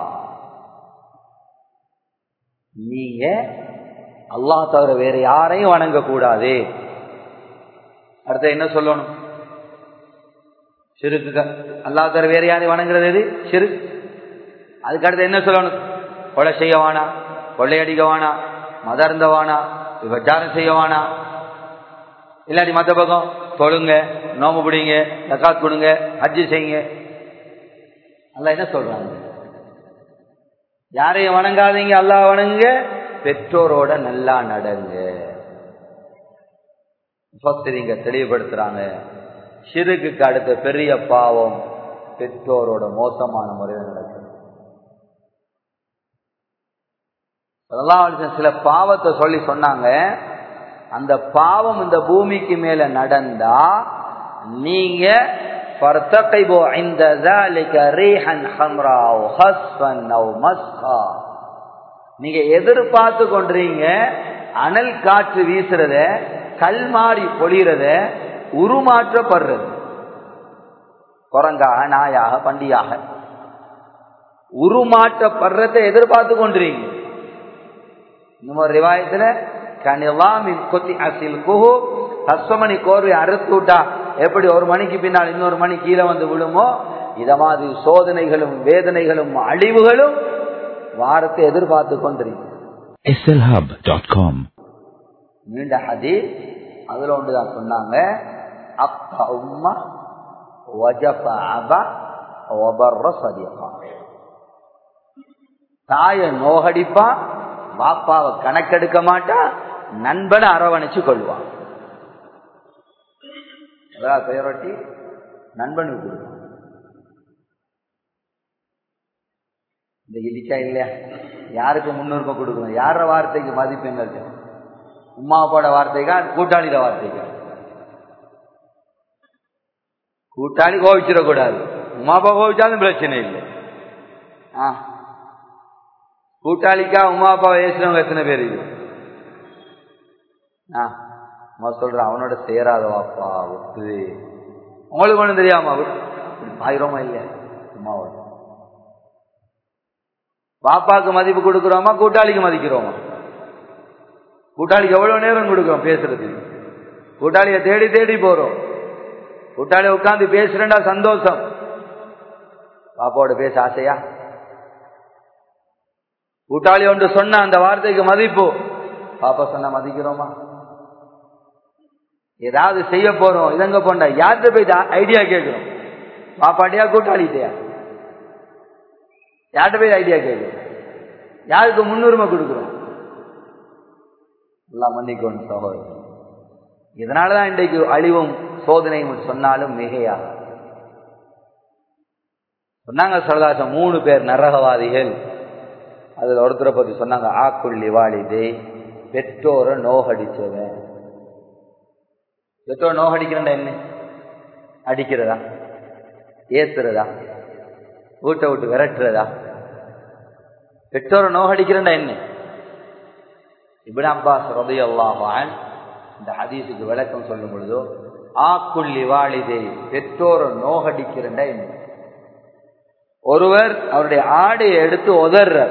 நீங்க அல்லாஹ் தவிர வேற யாரையும் வணங்க கூடாது அடுத்த என்ன சொல்லணும் சிறுக்கு அல்லாஹ் தவிர வேற யாரையும் வணங்குறது எது சிறு அதுக்கு அடுத்து என்ன சொல்லணும் கொலை செய்யவானா கொள்ளையடிக்கவானா மதர்ந்தவானா விபச்சாரம் செய்யவானா இல்லாட்டி மற்ற பக்கம் தொழுங்க நோம்பு பிடிங்க தக்காத் கொடுங்க ஹஜ்ஜி செய்யுங்க அல்ல என்ன சொல்றாங்க யாரையும் வணங்காதீங்க அல்லா வணங்குங்க பெற்றோரோட நல்லா நடங்க சொத்திரிங்க தெளிவுபடுத்துறாங்க சிறுக்கு அடுத்த பெரிய பாவம் பெற்றோரோட மோசமான முறையில் நடக்குது சில பாவத்தை சொல்லி சொன்னாங்க அந்த பாவம் இந்த பூமிக்கு மேல நடந்தா நீங்க நீங்க எதிர்பார்த்து கொண்டீங்க அனல் காற்று வீசுறத கல் மாறி பொழியறத உருமாற்றப்படுறது குரங்காக நாயாக பண்டியாக உருமாற்றப்படுறதை எதிர்பார்த்து கொண்டிருங்க இன்னும் ரிவாயத்துல கனிவாமின் கொத்தி அசில் குஹு ஹஸ்வமணி கோர்வை அறுத்து விட்டா எப்படி ஒரு மணிக்கு பின்னால் இன்னொரு மணி கீழே வந்து விழுமோ இத மாதிரி சோதனைகளும் வேதனைகளும் அழிவுகளும் வாரத்தை எதிர்பார்த்து கொண்டிருங்க slhub.com நீண்ட ஹதீஸ் அதுல ஒன்றுதான் சொன்னாங்க அப்பா உம்மா வஜப அபா ஒபர்ற சதியப்பா தாய நோகடிப்பா பாப்பாவை கணக்கெடுக்க மாட்டா நண்பனை அரவணைச்சு கொள்வான் பெயரொட்டி நண்பனுக்கு கொடுப்பான் இந்த இலிக்கா இல்லையா யாருக்கு முன்னுரிமை கொடுக்கணும் யார வார்த்தைக்கு மதிப்பெங்க இருக்கு உமா அப்பாவோட வார்த்தைக்கா கூட்டாளியோட வார்த்தைக்கா கூட்டாளி கோவிச்சிடக்கூடாது உமா அப்பா கோவிச்சாலும் பிரச்சனை இல்லை ஆ கூட்டாளிக்கா உமா அப்பா பேசுறவங்க எத்தனை பேர் இது ஆ அம்மா சொல்ற அவனோட சேராதவாப்பா விட்டு உங்களுக்கு ஒன்றும் தெரியாமா விட்டு ஆயிரமா இல்லையா உமாவோட பாப்பாக்கு மதிப்பு கொடுக்குறோமா கூட்டாளிக்கு மதிக்கிறோமா கூட்டாளிக்கு எவ்வளவு நேரம் கொடுக்குறோம் பேசுறதுக்கு கூட்டாளியை தேடி தேடி போறோம் கூட்டாளி உட்காந்து பேசுறேன்டா சந்தோஷம் பாப்பாவோட பேச ஆசையா கூட்டாளி ஒன்று சொன்ன அந்த வார்த்தைக்கு மதிப்பு பாப்பா சொன்ன மதிக்கிறோமா ஏதாவது செய்ய போறோம் இதங்க போண்டா யார்கிட்ட போய் ஐடியா கேட்கிறோம் பாப்பாட்டியா கூட்டாளிட்டியா யார்கிட்ட போய் ஐடியா கேட்கிறோம் யாருக்கு முன்னுரிமை கொடுக்குறோம் எல்லாம் மன்னிக்கணும் சகோதரர் இதனாலதான் இன்றைக்கு அழிவும் சோதனையும் சொன்னாலும் மிகையாக சொன்னாங்க சரதாசம் மூணு பேர் நரகவாதிகள் அதுல ஒருத்தரை பத்தி சொன்னாங்க ஆக்குள்ளி வாலிதை பெற்றோரை நோகடிச்சவன் பெற்றோர் நோகடிக்கிறா என்ன அடிக்கிறதா ஏத்துறதா வீட்டை விட்டு விரட்டுறதா பெற்றோரை நோகடிக்கிறா என்ன இபின் அப்பாஸ் ரதி அல்லாஹான் இந்த ஹதீஸுக்கு விளக்கம் சொல்லும் பொழுதோ ஆக்குள்ளி வாலிதை பெற்றோரை நோகடிக்கிறண்டா என்ன ஒருவர் அவருடைய ஆடையை எடுத்து உதர்றார்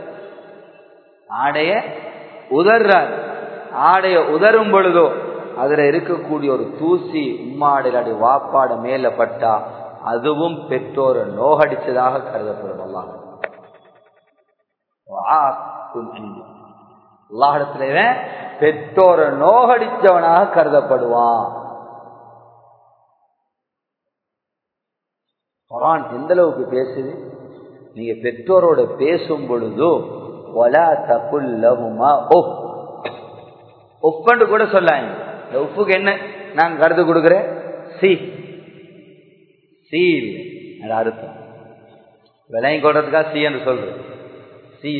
ஆடைய உதர்றார் ஆடைய உதரும் பொழுதோ அதுல இருக்கக்கூடிய ஒரு தூசி உம்மாடையில வாப்பாட மேல பட்டா அதுவும் பெற்றோரை நோகடிச்சதாக கருதப்படும் அல்லாஹ் அல்லாஹிடத்துல பெற்றோரை நோகடிச்சவனாக கருதப்படுவான் குரான் எந்த அளவுக்கு பேசுது நீங்க பெற்றோரோட பேசும் பொழுதோ ஒலா தப்புல்லகுமா ஒஃப் ஒஃப்னு கூட சொல்லாங்க இந்த உப்புக்கு என்ன நான் கருத்து கொடுக்குறேன் சி சி அது அர்த்தம் விலையை கொடுறதுக்காக சி என்று சொல்றேன் சி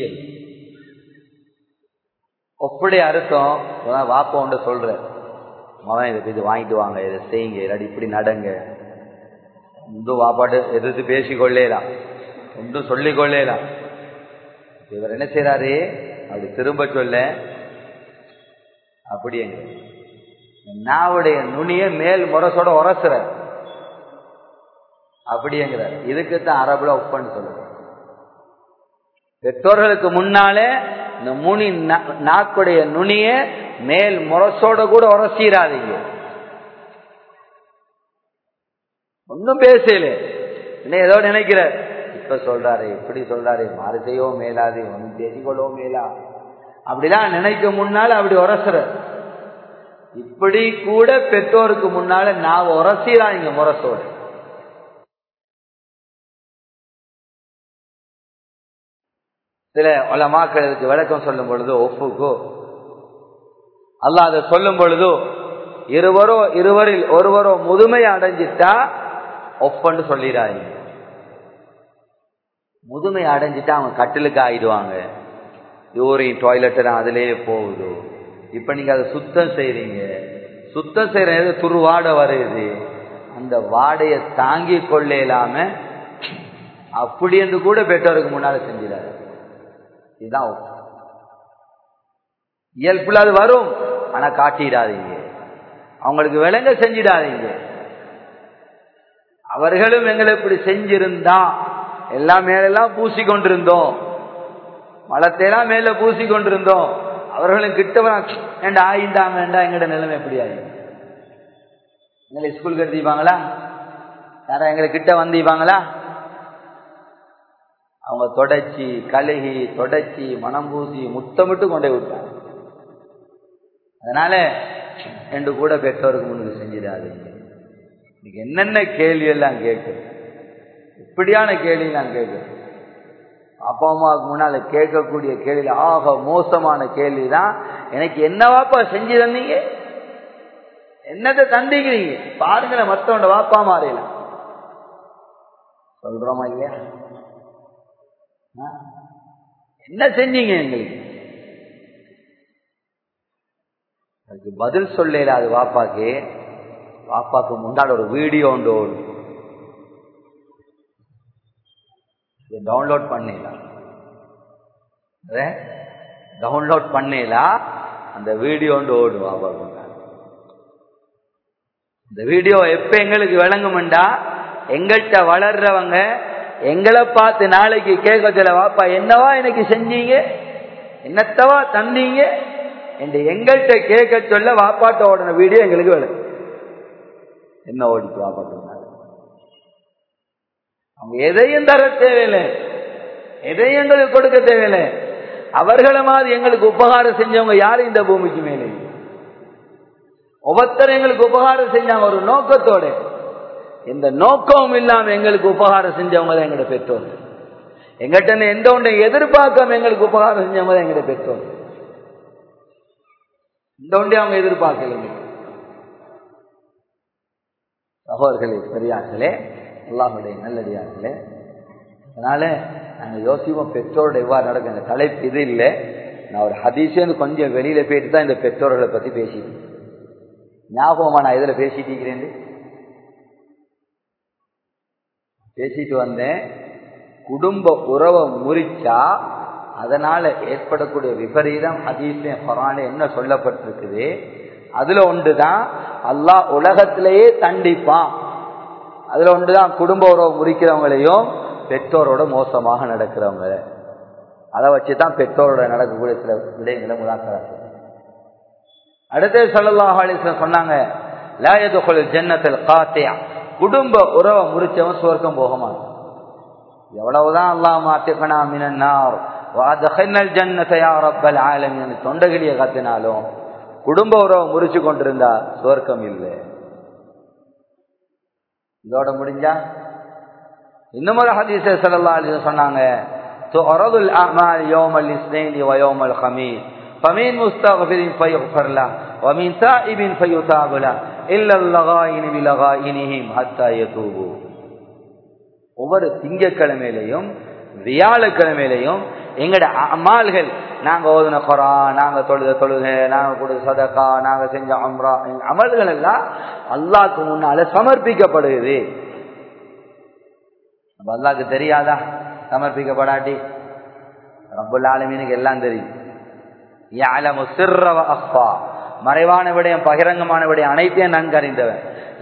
ஒப்புடைய அர்த்தம் வாப்ப ஒன்று சொல்ற மகன் இதை இது வாங்கிட்டு வாங்க இதை செய்யுங்க இல்லாட்டி இப்படி நடங்க ஒன்றும் வாப்பாட்டு எதிர்த்து பேசி கொள்ளலாம் ஒன்றும் சொல்லிக் கொள்ளலாம் இவர் என்ன செய்யறாரு அப்படி திரும்ப சொல்ல அப்படிங்க நாவுடைய நுனிய மேல் முரசோட உரசுற அப்படிங்கிறார் இதுக்குத்தான் அரபுல ஒப்பன்னு சொல்லுங்க பெற்றோர்களுக்கு முன்னாலே இந்த முனி நாக்குடைய நுனிய மேல் முரசோட கூட உரசிடாதீங்க ஒன்னும் பேசல என்ன ஏதோ நினைக்கிற இப்ப சொல்றாரு இப்படி சொல்றாரு மாறு செய்யவோ மேலாது ஒன்னும் பேசிக்கொள்ளவோ மேலா அப்படிலாம் நினைக்க முன்னால அப்படி உரசுற இப்படி கூட பெற்றோருக்கு முன்னால நான் உரசிடாங்க முரசோடு சில உலமாக்களுக்கு விளக்கம் சொல்லும் பொழுது ஒப்புக்கோ அல்ல அதை சொல்லும் பொழுதோ இருவரோ இருவரில் ஒருவரோ முதுமை அடைஞ்சிட்டா ஒப்பன்னு சொல்லிடாங்க முதுமை அடைஞ்சிட்டா அவங்க கட்டிலுக்கு ஆயிடுவாங்க யூரின் டாய்லெட் அதிலேயே போகுது இப்ப நீங்க அதை சுத்தம் செய்றீங்க சுத்தம் செய்யற துருவாட வருது அந்த வாடையை தாங்கி கொள்ள இல்லாம அப்படி என்று கூட பெற்றோருக்கு முன்னால செஞ்சிடாரு இதுதான் இயல்புல அது வரும் ஆனா காட்டிடாதீங்க அவங்களுக்கு விளங்க செஞ்சிடாதீங்க அவர்களும் எங்களை இப்படி செஞ்சிருந்தா எல்லாம் மேலெல்லாம் பூசி கொண்டிருந்தோம் மலத்தையெல்லாம் மேல பூசி கொண்டிருந்தோம் அவர்களும் கிட்ட ஏண்டா ஆயிந்தாங்கண்டா எங்கட நிலைமை எப்படி ஆகும் எங்களை ஸ்கூலுக்கு எடுத்துப்பாங்களா யாரா எங்களை கிட்ட வந்தீப்பாங்களா அவங்க தொடச்சி கழுகி தொடச்சி மனம் பூசி முத்தமிட்டு கொண்டே விட்டாங்க அதனால என்று கூட பெற்றோருக்கு முன்னுக்கு செஞ்சிடாதீங்க இன்னைக்கு என்னென்ன கேள்வி எல்லாம் கேட்கு இப்படியான கேள்வி நான் கேட்கிறேன் அப்பா அம்மாவுக்கு முன்னால கேட்கக்கூடிய கேள்வி ஆக மோசமான கேள்வி தான் எனக்கு என்னவாப்பா செஞ்சு தந்தீங்க என்னத்தை தந்திக்கிறீங்க பாருங்களேன் மத்தவண்ட வாப்பா மாறிடலாம் சொல்றோமா இல்லையா என்ன செஞ்சீங்க எங்களுக்கு அதுக்கு பதில் சொல்லல அது வாப்பாக்கு வாப்பாக்கு முன்னாடி ஒரு வீடியோ உண்டு ஓடும் டவுன்லோட் பண்ணிடலாம் டவுன்லோட் பண்ணலாம் அந்த வீடியோ ஒன்று ஓடும் வாப்பாக்கு இந்த வீடியோ எப்ப எங்களுக்கு விளங்குமெண்டா எங்கள்கிட்ட வளர்றவங்க எங்களை பார்த்து நாளைக்கு கேட்க சொல்ல வாப்பா என்னவா எனக்கு செஞ்சீங்க என்னத்தவா தந்தீங்க என்று எங்கள்கிட்ட கேட்க சொல்ல வாப்பாட்ட ஓடின வீடியோ எங்களுக்கு விளங்கு என்ன ஓடிச்சு வாப்பாட்டு அவங்க எதையும் தர தேவையில்லை எதையும் எங்களுக்கு கொடுக்க தேவையில்லை அவர்களை மாதிரி எங்களுக்கு உபகாரம் செஞ்சவங்க யாரும் இந்த பூமிக்கு மேலே ஒவ்வொருத்தரும் எங்களுக்கு உபகாரம் செஞ்சாங்க ஒரு நோக்கத்தோட எந்த நோக்கமும் இல்லாம எங்களுக்கு உபகாரம் செஞ்சவங்க தான் எங்களோட பெற்றோர் எங்கிட்ட எந்த ஒன்றை எதிர்பார்க்காம எங்களுக்கு உபகாரம் செஞ்சவங்க தான் எங்களோட பெற்றோர் இந்த ஒன்றை அவங்க எதிர்பார்க்கலைங்க சகோதர்களே பெரியார்களே எல்லாருடைய நல்லடியார்களே அதனால நாங்க யோசிப்போம் பெற்றோரோட எவ்வாறு நடக்கும் இந்த தலைப்பு இது இல்லை நான் ஒரு ஹதீஷேன்னு கொஞ்சம் வெளியில போயிட்டு தான் இந்த பெற்றோர்களை பத்தி பேசிட்டு ஞாபகமா நான் இதுல பேசிட்டு இருக்கிறேன் பேசிட்டு வந்தேன் குடும்ப உறவை முறிச்சா அதனால ஏற்படக்கூடிய விபரீதம் ஹதீஸ்லயும் குரான் என்ன சொல்லப்பட்டிருக்குது அதுல ஒன்றுதான் அல்லாஹ் உலகத்திலேயே தண்டிப்பான் அதுல ஒன்றுதான் குடும்ப உறவு முறிக்கிறவங்களையும் பெற்றோரோட மோசமாக நடக்கிறவங்க அதை வச்சுதான் பெற்றோரோட நடக்கக்கூடிய சில விடயங்களை முதாக்கராங்க அடுத்து சல்லாஹ் அலிஸ்லாம் சொன்னாங்க லாயதுகுல் ஜன்னத்தில் காத்தியா குடும்ப உறவை முறிச்சவன் சுவர்க்கம் போக மாட்டான் எவ்வளவுதான் அல்லாஹ் மாத்திக்கனா மினன்னார் வாதகன்னல் ஜன்னத்தையா ரப்பல் ஆலமின் தொண்டகிலிய கத்தினாலும் குடும்ப உறவை முறிச்சு கொண்டிருந்தா சுவர்க்கம் இல்லை இதோட முடிஞ்சா இன்னும் ஒரு ஹதீஸ சல்லா அலி சொன்னாங்க تعرض الأعمال يوم الاثنين ويوم الخميس فمن مستغفر فيغفر له ومن تائب فيتاب له إلا اللغائن بلغائنهم حتى يتوبوا ஒவ்வொரு திங்கக்கிழமையிலையும் வியாழக்கிழமையிலையும் எங்கட அமால்கள் நாங்க ஓதுன குரான் நாங்க தொழுத தொழுக நாங்க கொடுத்த சதக்கா நாங்க செஞ்ச அம்ரா அமல்கள் எல்லாம் அல்லாக்கு முன்னால சமர்ப்பிக்கப்படுகிறது அல்லாக்கு தெரியாதா சமர்ப்பிக்கப்படாட்டி ரப்புல் ஆலமீனுக்கு எல்லாம் தெரியும் யாலமு சிர்ரவ அஃபா மறைவான விடயம் பகிரங்கமான விடயம் அனைத்தையும் நன்கு அறிந்தவன்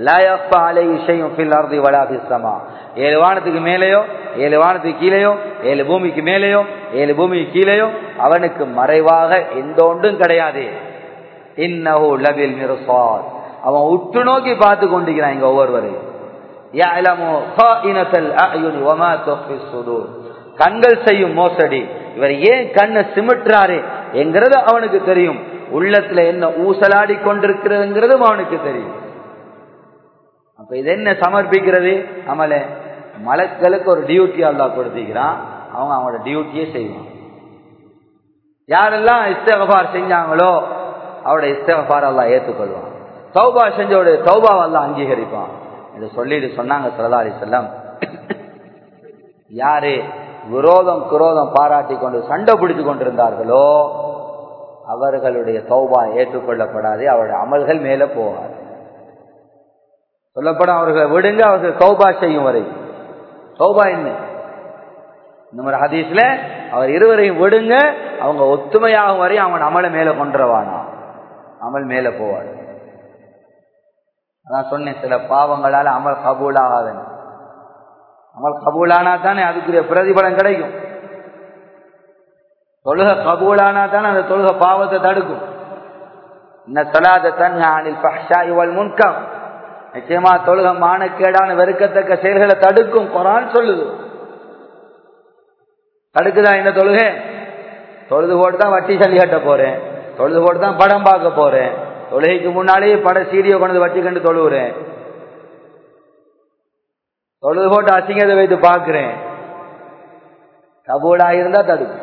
ஏழு வானத்துக்கு மேலேயோ ஏழு வானத்துக்கு கீழேயோ ஏழு பூமிக்கு மேலேயோ ஏழு பூமிக்கு கீழேயோ அவனுக்கு மறைவாக எந்த ஒன்றும் கிடையாது இன்னஹு லபில் மிர்சாத் அவன் உற்று நோக்கி பார்த்து கொண்டிருக்கிறான் இங்க ஒவ்வொருவரையும் கண்கள் செய்யும் மோசடி இவர் ஏன் கண்ணை சிமிட்டுறாரு என்கிறது அவனுக்கு தெரியும் உள்ளத்துல என்ன ஊசலாடி கொண்டிருக்கிறதுங்கிறதும் அவனுக்கு தெரியும் அப்ப இது என்ன சமர்ப்பிக்கிறது அமல மலக்களுக்கு ஒரு டியூட்டி அல்லா கொடுத்திக்கிறான் அவங்க அவங்களோட டியூட்டியே செய்வான் யாரெல்லாம் இஸ்தகபார் செஞ்சாங்களோ அவரோட இஸ்தகபார் எல்லாம் ஏற்றுக்கொள்வான் சௌபா செஞ்சோட சௌபாவெல்லாம் அங்கீகரிப்பான் இதை சொல்லிட்டு சொன்னாங்க சரதாரி செல்லம் யாரு விரோதம் குரோதம் பாராட்டி கொண்டு சண்டை பிடித்து கொண்டிருந்தார்களோ அவர்களுடைய தௌபா ஏற்றுக்கொள்ளப்படாது அவருடைய அமல்கள் மேல போகாது சொல்லப்படும் அவர்களை விடுங்க அவர்கள் தௌபா செய்யும் வரை தௌபா என்ன இந்த மாதிரி ஹதீஸ்ல அவர் இருவரையும் விடுங்க அவங்க ஒத்துமையாகும் வரை அவன் அமலை மேல கொண்டுருவானா அமல் மேல போவார் நான் சொன்னேன் சில பாவங்களால அமல் கபூலாகாதன் அமல் கபூலானா தானே அதுக்குரிய பிரதிபலம் கிடைக்கும் தொழுக கபூலானா தானே அந்த தொழுக பாவத்தை தடுக்கும் இன்ன சலாத தன்ஹானில் ஃபஹ்ஷா இவள் முன்கம் நிச்சயமா தொழுக மானக்கேடான வெறுக்கத்தக்க செயல்களை தடுக்கும் குரான் சொல்லுது தடுக்குதா இந்த தொழுகை தொழுது போட்டு தான் வட்டி சல்லி கட்ட போறேன் தொழுது போட்டு தான் படம் பார்க்க போறேன் தொழுகைக்கு முன்னாலேயே பட சீடியை கொண்டு வச்சு கண்டு தொழுவுறேன் தொழுது போட்டு அசிங்கத்தை வைத்து பார்க்கிறேன் கபூலா இருந்தா தடுக்கும்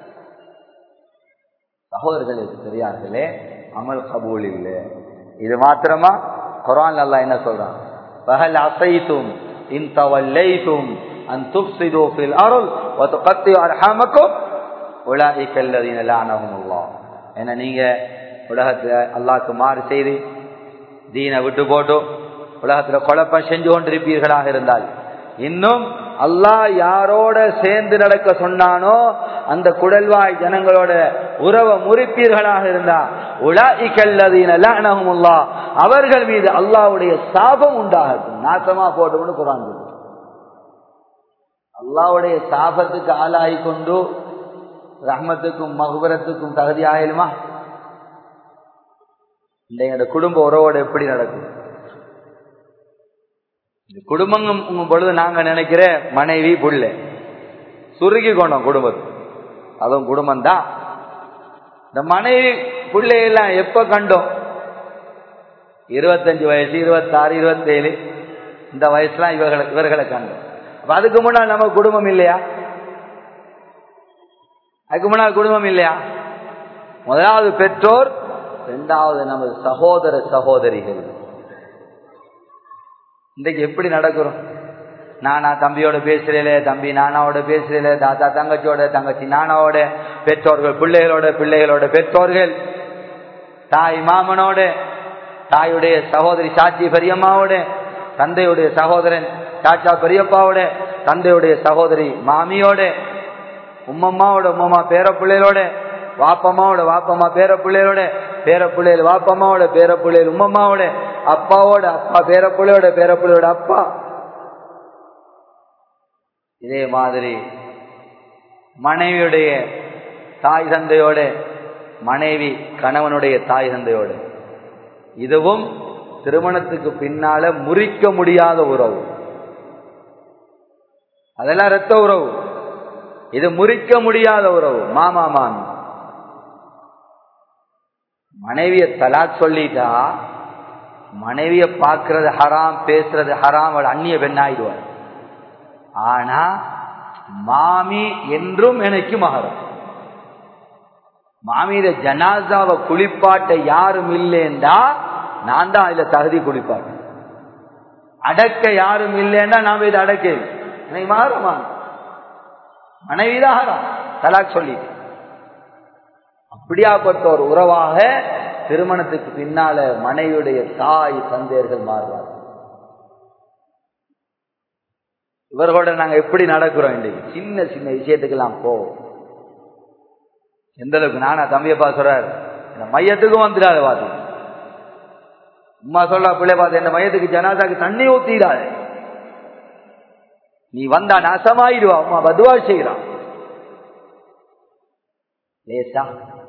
சகோதரர்களுக்கு தெரியார்களே அமல் கபூல் இல்லை இது மாத்திரமா குரான் அல்லா என்ன சொல்றான் பகல் அசைத்தும் இன் தவல்லைத்தும் அன் துப்சிது ஃபில் அருள் வத்துகத்தி அர்ஹாமக்கும் உலாஇக அல்லதீன லஅனஹுமுல்லாஹ் என்ன நீங்க உலகத்துல அல்லாஹ்க்கு மாறு செய்து தீனை விட்டு போட்டு உலகத்துல குழப்பம் செஞ்சு கொண்டிருப்பீர்களாக இருந்தால் இன்னும் அல்லாஹ் யாரோட சேர்ந்து நடக்க சொன்னானோ அந்த குடல்வாய் ஜனங்களோட உறவை முறிப்பீர்களாக இருந்தா உலாஇகல்லதீன லஅனஹுமுல்லா அவர்கள் மீது அல்லாஹ்வுடைய சாபம் உண்டாகட்டும் நாசமா போட்டும்னு குரான் சொல்லுது அல்லாஹ்வுடைய சாபத்துக்கு ஆளாகி கொண்டு ரஹ்மத்துக்கும் மகுபரத்துக்கும் தகுதி ஆயிடுமா இந்த குடும்ப உறவோடு எப்படி நடக்கும் இந்த குடும்பம் பொழுது நாங்க நினைக்கிற மனைவி புள்ள சுருக்கி கொண்டோம் குடும்பத்தை அதுவும் குடும்பம் தான் இந்த மனைவி பிள்ளையெல்லாம் எப்ப கண்டோம் இருபத்தஞ்சு வயசு இருபத்தாறு இருபத்தேழு இந்த வயசுலாம் இவர்களை இவர்களை கண்டோம் அப்ப அதுக்கு முன்னால் நம்ம குடும்பம் இல்லையா அதுக்கு முன்னால் குடும்பம் இல்லையா முதலாவது பெற்றோர் இரண்டாவது நமது சகோதர சகோதரிகள் இன்றைக்கு எப்படி நடக்கிறோம் நானா தம்பியோட பேசுறேல தம்பி நானாவோட பேசுறேல தாத்தா தங்கச்சியோட தங்கச்சி நானாவோட பெற்றோர்கள் பிள்ளைகளோட பிள்ளைகளோட பெற்றோர்கள் தாய் மாமனோட தாயுடைய சகோதரி சாட்சி பெரியம்மாவோட தந்தையுடைய சகோதரன் சாச்சா பெரியப்பாவோட தந்தையுடைய சகோதரி மாமியோட உம்மம்மாவோட உம்மம்மா பேர பிள்ளைகளோட வாப்பம்மாவோட வாப்பம்மா பேர பிள்ளைகளோட பேர பிள்ளைகள் வாப்பம்மாவோட பேர பிள்ளைகள் உம்மம்மாவோட அப்பாவோட அப்பா பேர பிள்ளையோட பேர பிள்ளையோட அப்பா இதே மாதிரி மனைவியுடைய தாய் தந்தையோட மனைவி கணவனுடைய தாய் தந்தையோட இதுவும் திருமணத்துக்கு பின்னால முறிக்க முடியாத உறவு அதெல்லாம் இரத்த உறவு இது முறிக்க முடியாத உறவு மாமா மாமி மனைவிய தலாக் சொல்லிட்டா மனைவிய பார்க்கறது ஹராம் பேசுறது ஹராம் அவள் அந்நிய பெண்ணாயிடுவார் ஆனா மாமி என்றும் எனக்கு மகரம் மாமியில ஜனாசாவை குளிப்பாட்ட யாரும் இல்லைண்டா நான் தான் இதுல தகுதி குளிப்பாட்டேன் அடக்க யாரும் இல்லைன்னா நாம இதை அடக்க எனக்கு மகரமா மனைவிதான் ஹராம் தலாக் சொல்லிட்டு அப்படியாப்பட்ட ஒரு உறவாக திருமணத்துக்கு பின்னால மனைவியுடைய தாய் தந்தையர்கள் மாறுவார் இவர்களோட நாங்க எப்படி நடக்கிறோம் இன்றைக்கு சின்ன சின்ன விஷயத்துக்கெல்லாம் போவோம் எந்த அளவுக்கு நானா தம்பியப்பா சொல்றாரு இந்த மையத்துக்கும் வந்துடாத பாத்து உமா சொல்றா பிள்ளை பார்த்து இந்த மையத்துக்கு ஜனாதாக்கு தண்ணி ஊத்திடாது நீ வந்தா நாசமாயிடுவா அம்மா பதுவா செய்யறான் லேசா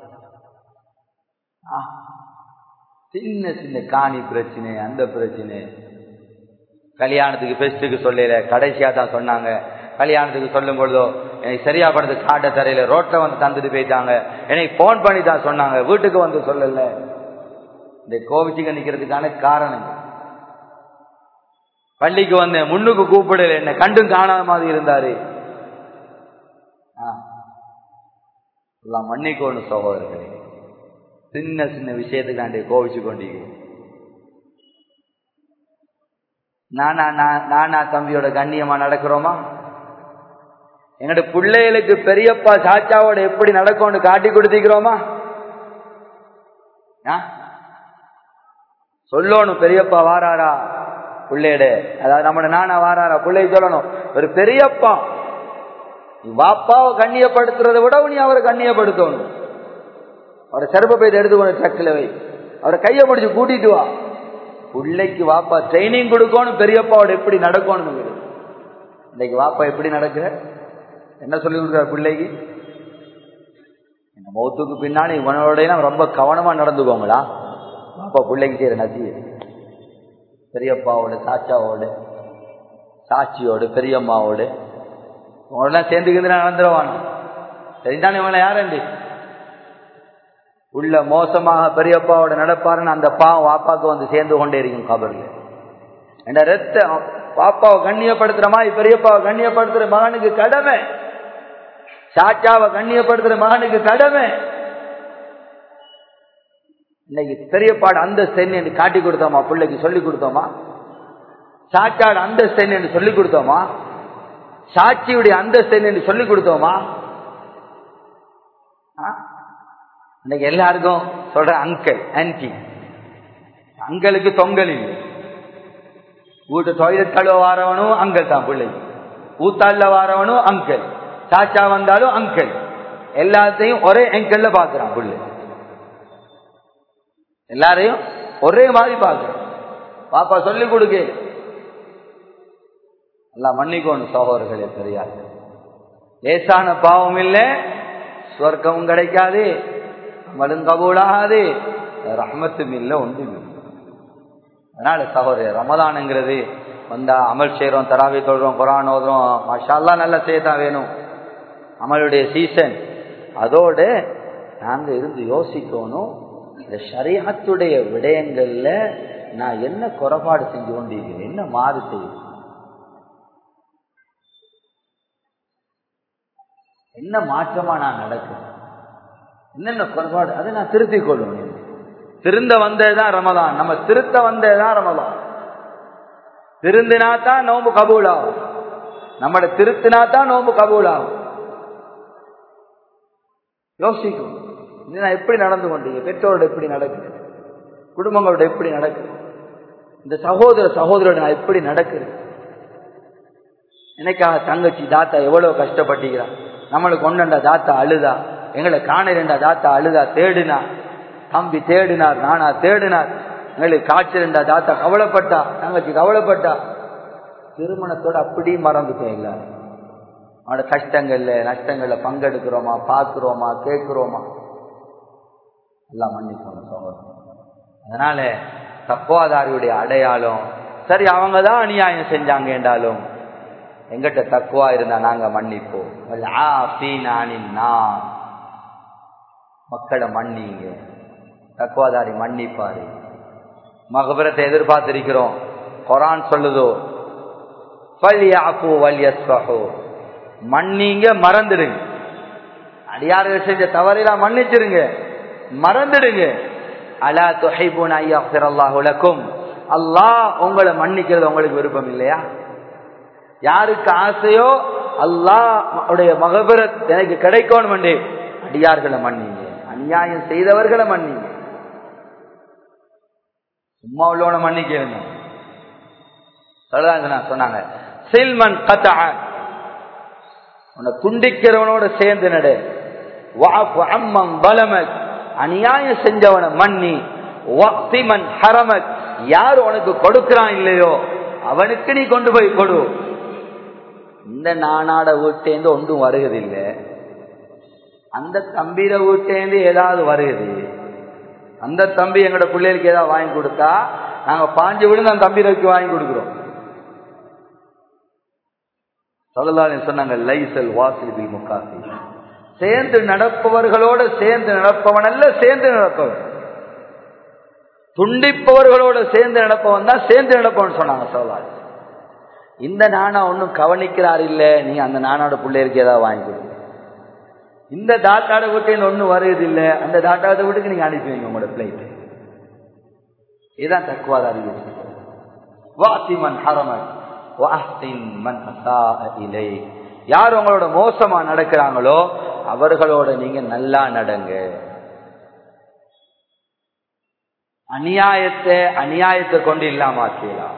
சின்ன சின்ன காணி பிரச்சனை அந்த பிரச்சனை கல்யாணத்துக்கு பெஸ்ட்டுக்கு சொல்லல கடைசியா தான் சொன்னாங்க கல்யாணத்துக்கு சொல்லும் பொழுதோ எனக்கு சரியா படுத்து காட்ட தரையில ரோட்ல வந்து தந்துட்டு போயிட்டாங்க எனக்கு போன் பண்ணி தான் சொன்னாங்க வீட்டுக்கு வந்து சொல்லல இந்த கோவிச்சுக்க நிக்கிறதுக்கான காரணம் பள்ளிக்கு வந்தேன் முன்னுக்கு கூப்பிடல என்ன கண்டும் காணாத மாதிரி இருந்தாரு எல்லாம் மன்னிக்கோணும் சகோதரர்களே சின்ன சின்ன விஷயத்துக்காண்டி கோவிச்சு கொண்டீங்க நானா நானா தம்பியோட கண்ணியமா நடக்கிறோமா எங்கட பிள்ளைகளுக்கு பெரியப்பா சாச்சாவோட எப்படி நடக்கும்னு காட்டி கொடுத்திக்கிறோமா சொல்லணும் பெரியப்பா வாராரா பிள்ளையட அதாவது நம்ம நானா வாராரா பிள்ளை சொல்லணும் ஒரு பெரியப்பா வாப்பாவை கண்ணியப்படுத்துறதை விட நீ அவரை கண்ணியப்படுத்தணும் அவரை செருப்ப போய் எடுத்துக்கணும் ட்ரக்கில் வை அவரை கையை பிடிச்சு கூட்டிட்டு வா பிள்ளைக்கு வாப்பா ட்ரைனிங் கொடுக்கணும் பெரியப்பாவோட எப்படி நடக்கணும் இன்னைக்கு வாப்பா எப்படி நடக்கிற என்ன சொல்லி கொடுக்குற பிள்ளைக்கு இந்த மௌத்துக்கு பின்னாடி இவனோட ரொம்ப கவனமா நடந்துக்கோங்களா வாப்பா பிள்ளைக்கு செய்யற நதி பெரியப்பாவோட சாச்சாவோட சாட்சியோடு பெரியம்மாவோடு உங்களெல்லாம் சேர்ந்துக்கிட்டு நடந்துருவான் சரிதானே இவனை யாரண்டி உள்ள மோசமாக பெரியப்பாவோட நடப்பாருன்னு அந்த பாவம் வாப்பாக்கு வந்து சேர்ந்து கொண்டே இருக்கும் கபர்ல என்ற ரத்த பாப்பாவை கண்ணியப்படுத்துற மாதிரி பெரியப்பாவை கண்ணியப்படுத்துற மகனுக்கு கடமை சாச்சாவை கண்ணியப்படுத்துற மகனுக்கு கடமை இன்னைக்கு பெரியப்பாடு அந்த சென் என்று காட்டி கொடுத்தோமா பிள்ளைக்கு சொல்லி கொடுத்தோமா சாச்சாடு அந்த சென் என்று சொல்லி கொடுத்தோமா சாட்சியுடைய அந்த சென் என்று சொல்லி கொடுத்தோமா இன்னைக்கு எல்லாருக்கும் சொல்ற அங்கிள் ஆன்டி அங்களுக்கு தொங்கல் இல்லை வீட்டு டாய்லெட் கழுவ வாரவனும் அங்கிள் தான் பிள்ளை ஊத்தாள்ல வாரவனும் அங்கிள் சாச்சா வந்தாலும் அங்கிள் எல்லாத்தையும் ஒரே அங்கிள்ல பாக்குறான் பிள்ளை எல்லாரையும் ஒரே மாதிரி பாக்குறான் பாப்பா சொல்லி கொடுக்க எல்லாம் மன்னிக்கணும் சகோதரர்களே பெரியார் லேசான பாவம் இல்லை சொர்க்கமும் கிடைக்காது அமலும் கபூலாகாது ரஹமத்தும் இல்லை ஒன்றும் இல்லை அதனால சகோதரர் ரமதானுங்கிறது வந்தா அமல் செய்கிறோம் தராவி தொழுறோம் குரான் ஓதுறோம் மஷாலாம் நல்லா செய்யத்தான் வேணும் அமலுடைய சீசன் அதோட நாங்க இருந்து யோசிக்கணும் இந்த ஷரியத்துடைய விடயங்கள்ல நான் என்ன குறைபாடு செஞ்சு கொண்டிருக்கிறேன் என்ன மாறு செய்யுது என்ன மாற்றமா நான் நடக்கிறேன் என்னென்ன குறைபாடு அதை நான் திருத்திக் கொள்ளணும் திருந்த வந்ததுதான் ரமதான் நம்ம திருத்த வந்ததுதான் ரமதான் திருந்தினா தான் நோம்பு கபூல் ஆகும் நம்மளை திருத்தினா தான் நோம்பு கபூல் ஆகும் யோசிக்கும் நான் எப்படி நடந்து கொண்டீங்க பெற்றோரோட எப்படி நடக்குது குடும்பங்களோட எப்படி நடக்குது இந்த சகோதர சகோதரோட நான் எப்படி நடக்குது எனக்காக தங்கச்சி தாத்தா எவ்வளவு கஷ்டப்பட்டீங்கிறான் நம்மளுக்கு கொண்டா தாத்தா அழுதா எங்களை காணலண்டா தாத்தா அழுதா தேடினா தம்பி தேடினார் நானா தேடினார் எங்களுக்கு காய்ச்சல் தாத்தா கவலைப்பட்டா தங்கச்சி கவலைப்பட்டா திருமணத்தோட அப்படி மறந்துட்டேன் எல்லாரும் அவனோட கஷ்டங்கள்ல நஷ்டங்கள்ல பங்கெடுக்கிறோமா பார்க்கிறோமா கேட்கிறோமா எல்லாம் மன்னிக்கணும் சகோதரன் அதனால தக்குவாதாரியுடைய அடையாளம் சரி அவங்க தான் அநியாயம் செஞ்சாங்க என்றாலும் எங்கிட்ட தக்குவா இருந்தா நாங்க மன்னிப்போம் மக்களை மன்னிங்க தக்குவாதாரி மன்னிப்பாரு மகபரத்தை எதிர்பார்த்திருக்கிறோம் குரான் சொல்லுதோ மன்னிங்க மறந்துடுங்க அடியார்கள் செஞ்ச தவறையெல்லாம் மன்னிச்சிருங்க மறந்துடுங்க அலா தொகைபூன் ஐயா பிறல்லாஹுலக்கும் அல்லாஹ் உங்களை மன்னிக்கிறது உங்களுக்கு விருப்பம் இல்லையா யாருக்கு ஆசையோ அல்லாஹ் மகபரத் எனக்கு கிடைக்கணும் அடியார்களை மன்னிங்க அநியாயம் செய்தவர்களை மன்னிங்க சும்மா உள்ளவன மன்னிக்க வேண்டும் சொல்லலாம் சொன்னாங்க செல்மன் கத்தா உன்னை துண்டிக்கிறவனோட சேர்ந்து நடு அம்மம் பலமக் அநியாயம் செஞ்சவனை மன்னி வாக்திமன் ஹரமக் யார் உனக்கு கொடுக்கிறான் இல்லையோ அவனுக்கு நீ கொண்டு போய் கொடு இந்த நானாட வீட்டேந்து ஒன்றும் வருகிறதில்லை அந்த தம்பியில வீட்டேந்து ஏதாவது வருகுது அந்த தம்பி எங்களோட பிள்ளைகளுக்கு ஏதாவது வாங்கி கொடுத்தா நாங்க பாஞ்சு விழுந்து அந்த தம்பிகளுக்கு வாங்கி கொடுக்குறோம் சொல்லலாலே சொன்னாங்க லைசல் வாசில் முக்காசி சேர்ந்து நடப்பவர்களோட சேர்ந்து நடப்பவன் அல்ல சேர்ந்து நடப்பவன் துண்டிப்பவர்களோட சேர்ந்து நடப்பவன் தான் சேர்ந்து நடப்பவன் சொன்னாங்க சொல்லலாம் இந்த நானா ஒன்னும் கவனிக்கிறார் இல்ல நீ அந்த நானோட பிள்ளைகளுக்கு ஏதாவது வாங்கி கொடுங்க இந்த தாத்தாட வீட்டுன்னு ஒன்றும் வருது இல்லை அந்த தாத்தாட வீட்டுக்கு நீங்க அனுப்பி வைங்க உங்களோட பிளைட் இதுதான் தக்குவாத அறிவு வாசிமன் ஹரமன் மன் இலை யார் உங்களோட மோசமா நடக்கிறாங்களோ அவர்களோட நீங்க நல்லா நடங்க அநியாயத்தை அநியாயத்தை கொண்டு இல்லாம ஆக்கலாம்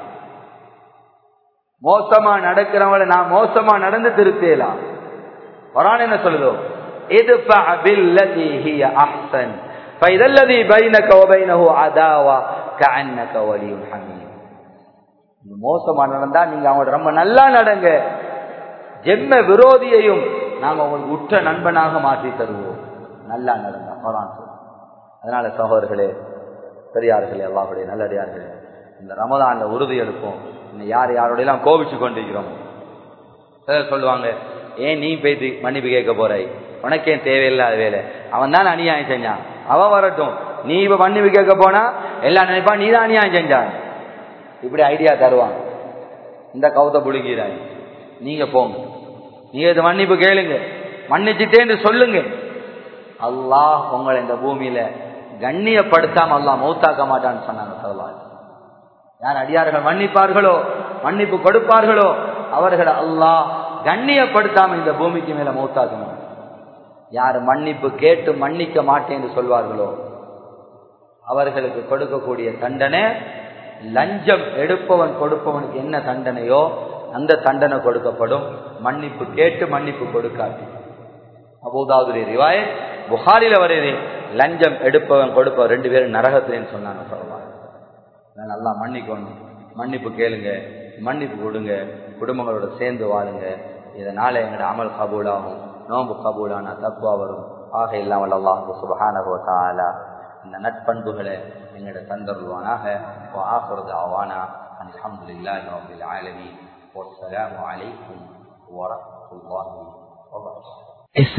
மோசமா நடக்கிறவங்களை நான் மோசமா நடந்து திருத்தலாம் குரான் என்ன சொல்லுதோ ادفع بالتي هي احسن فاذا الذي بينك وبينه عداوه كانك ولي حميم மோசமா நடந்தா நீங்க அவங்களோட ரொம்ப நல்லா நடங்க ஜென்ம விரோதியையும் நாங்க உங்களுக்கு உற்ற நண்பனாக மாற்றி தருவோம் நல்லா நடந்த குரான் சொல்லுது. அதனால சகோதரர்களே பெரியார்களே அல்லாஹுடைய நல்லடியார்களே இந்த ரமதான்ல உறுதி எடுப்போம் இன்னும் யார் யாரோடையெல்லாம் கோபிச்சு கொண்டிருக்கிறோம் சிலர் சொல்லுவாங்க ஏன் நீ போயிட்டு மன்னிப்பு கேட்க போறாய் உனக்கே தேவையில்லாத வேலை அவன் தான் அநியாயம் செஞ்சான் அவன் வரட்டும் நீ இப்ப மன்னிப்பு கேட்க போனா எல்லாம் நினைப்பா நீ தான் அநியாயம் செஞ்சான் இப்படி ஐடியா தருவாங்க இந்த கவுத்த புடுங்கிறாய் நீங்க போங்க நீங்க இது மன்னிப்பு கேளுங்க மன்னிச்சுட்டேன்னு சொல்லுங்க அல்லாஹ் உங்களை இந்த பூமியில கண்ணியப்படுத்தாம அல்லாஹ் மௌத்தாக்க மாட்டான்னு சொன்னாங்க சொல்லலாம் யார் அடியார்கள் மன்னிப்பார்களோ மன்னிப்பு கொடுப்பார்களோ அவர்கள் அல்லாஹ் கண்ணியப்படுத்தாம இந்த பூமிக்கு மேல மௌத்தாக்கணும் யார் மன்னிப்பு கேட்டு மன்னிக்க மாட்டேன் என்று சொல்வார்களோ அவர்களுக்கு கொடுக்கக்கூடிய தண்டனை லஞ்சம் எடுப்பவன் கொடுப்பவனுக்கு என்ன தண்டனையோ அந்த தண்டனை கொடுக்கப்படும் மன்னிப்பு கேட்டு மன்னிப்பு கொடுக்காது அபூதாவுடைய ரிவாய புகாரில வருது லஞ்சம் எடுப்பவன் கொடுப்பவன் ரெண்டு பேரும் நரகத்திலேன்னு சொன்னாங்க சொல்லலாம் நான் நல்லா மன்னிக்கணும் மன்னிப்பு கேளுங்க மன்னிப்பு கொடுங்க குடும்பங்களோட சேர்ந்து வாழுங்க இதனால எங்களோட அமல் கபூலாகும் நோம்பு கபூலான தக்குவா வரும் ஆக இல்லாமல் அல்லாஹு சுபஹானஹு வ தஆலா இந்த நட்பண்புகளை எங்களோட தந்தருவானாக ஆகிறது ஆவானா அல்ஹம்துலில்லாஹி ரப்பில் ஆலமீன் வஸ்ஸலாமு அலைக்கும் வரஹ்மத்துல்லாஹி வபரகாத்துஹு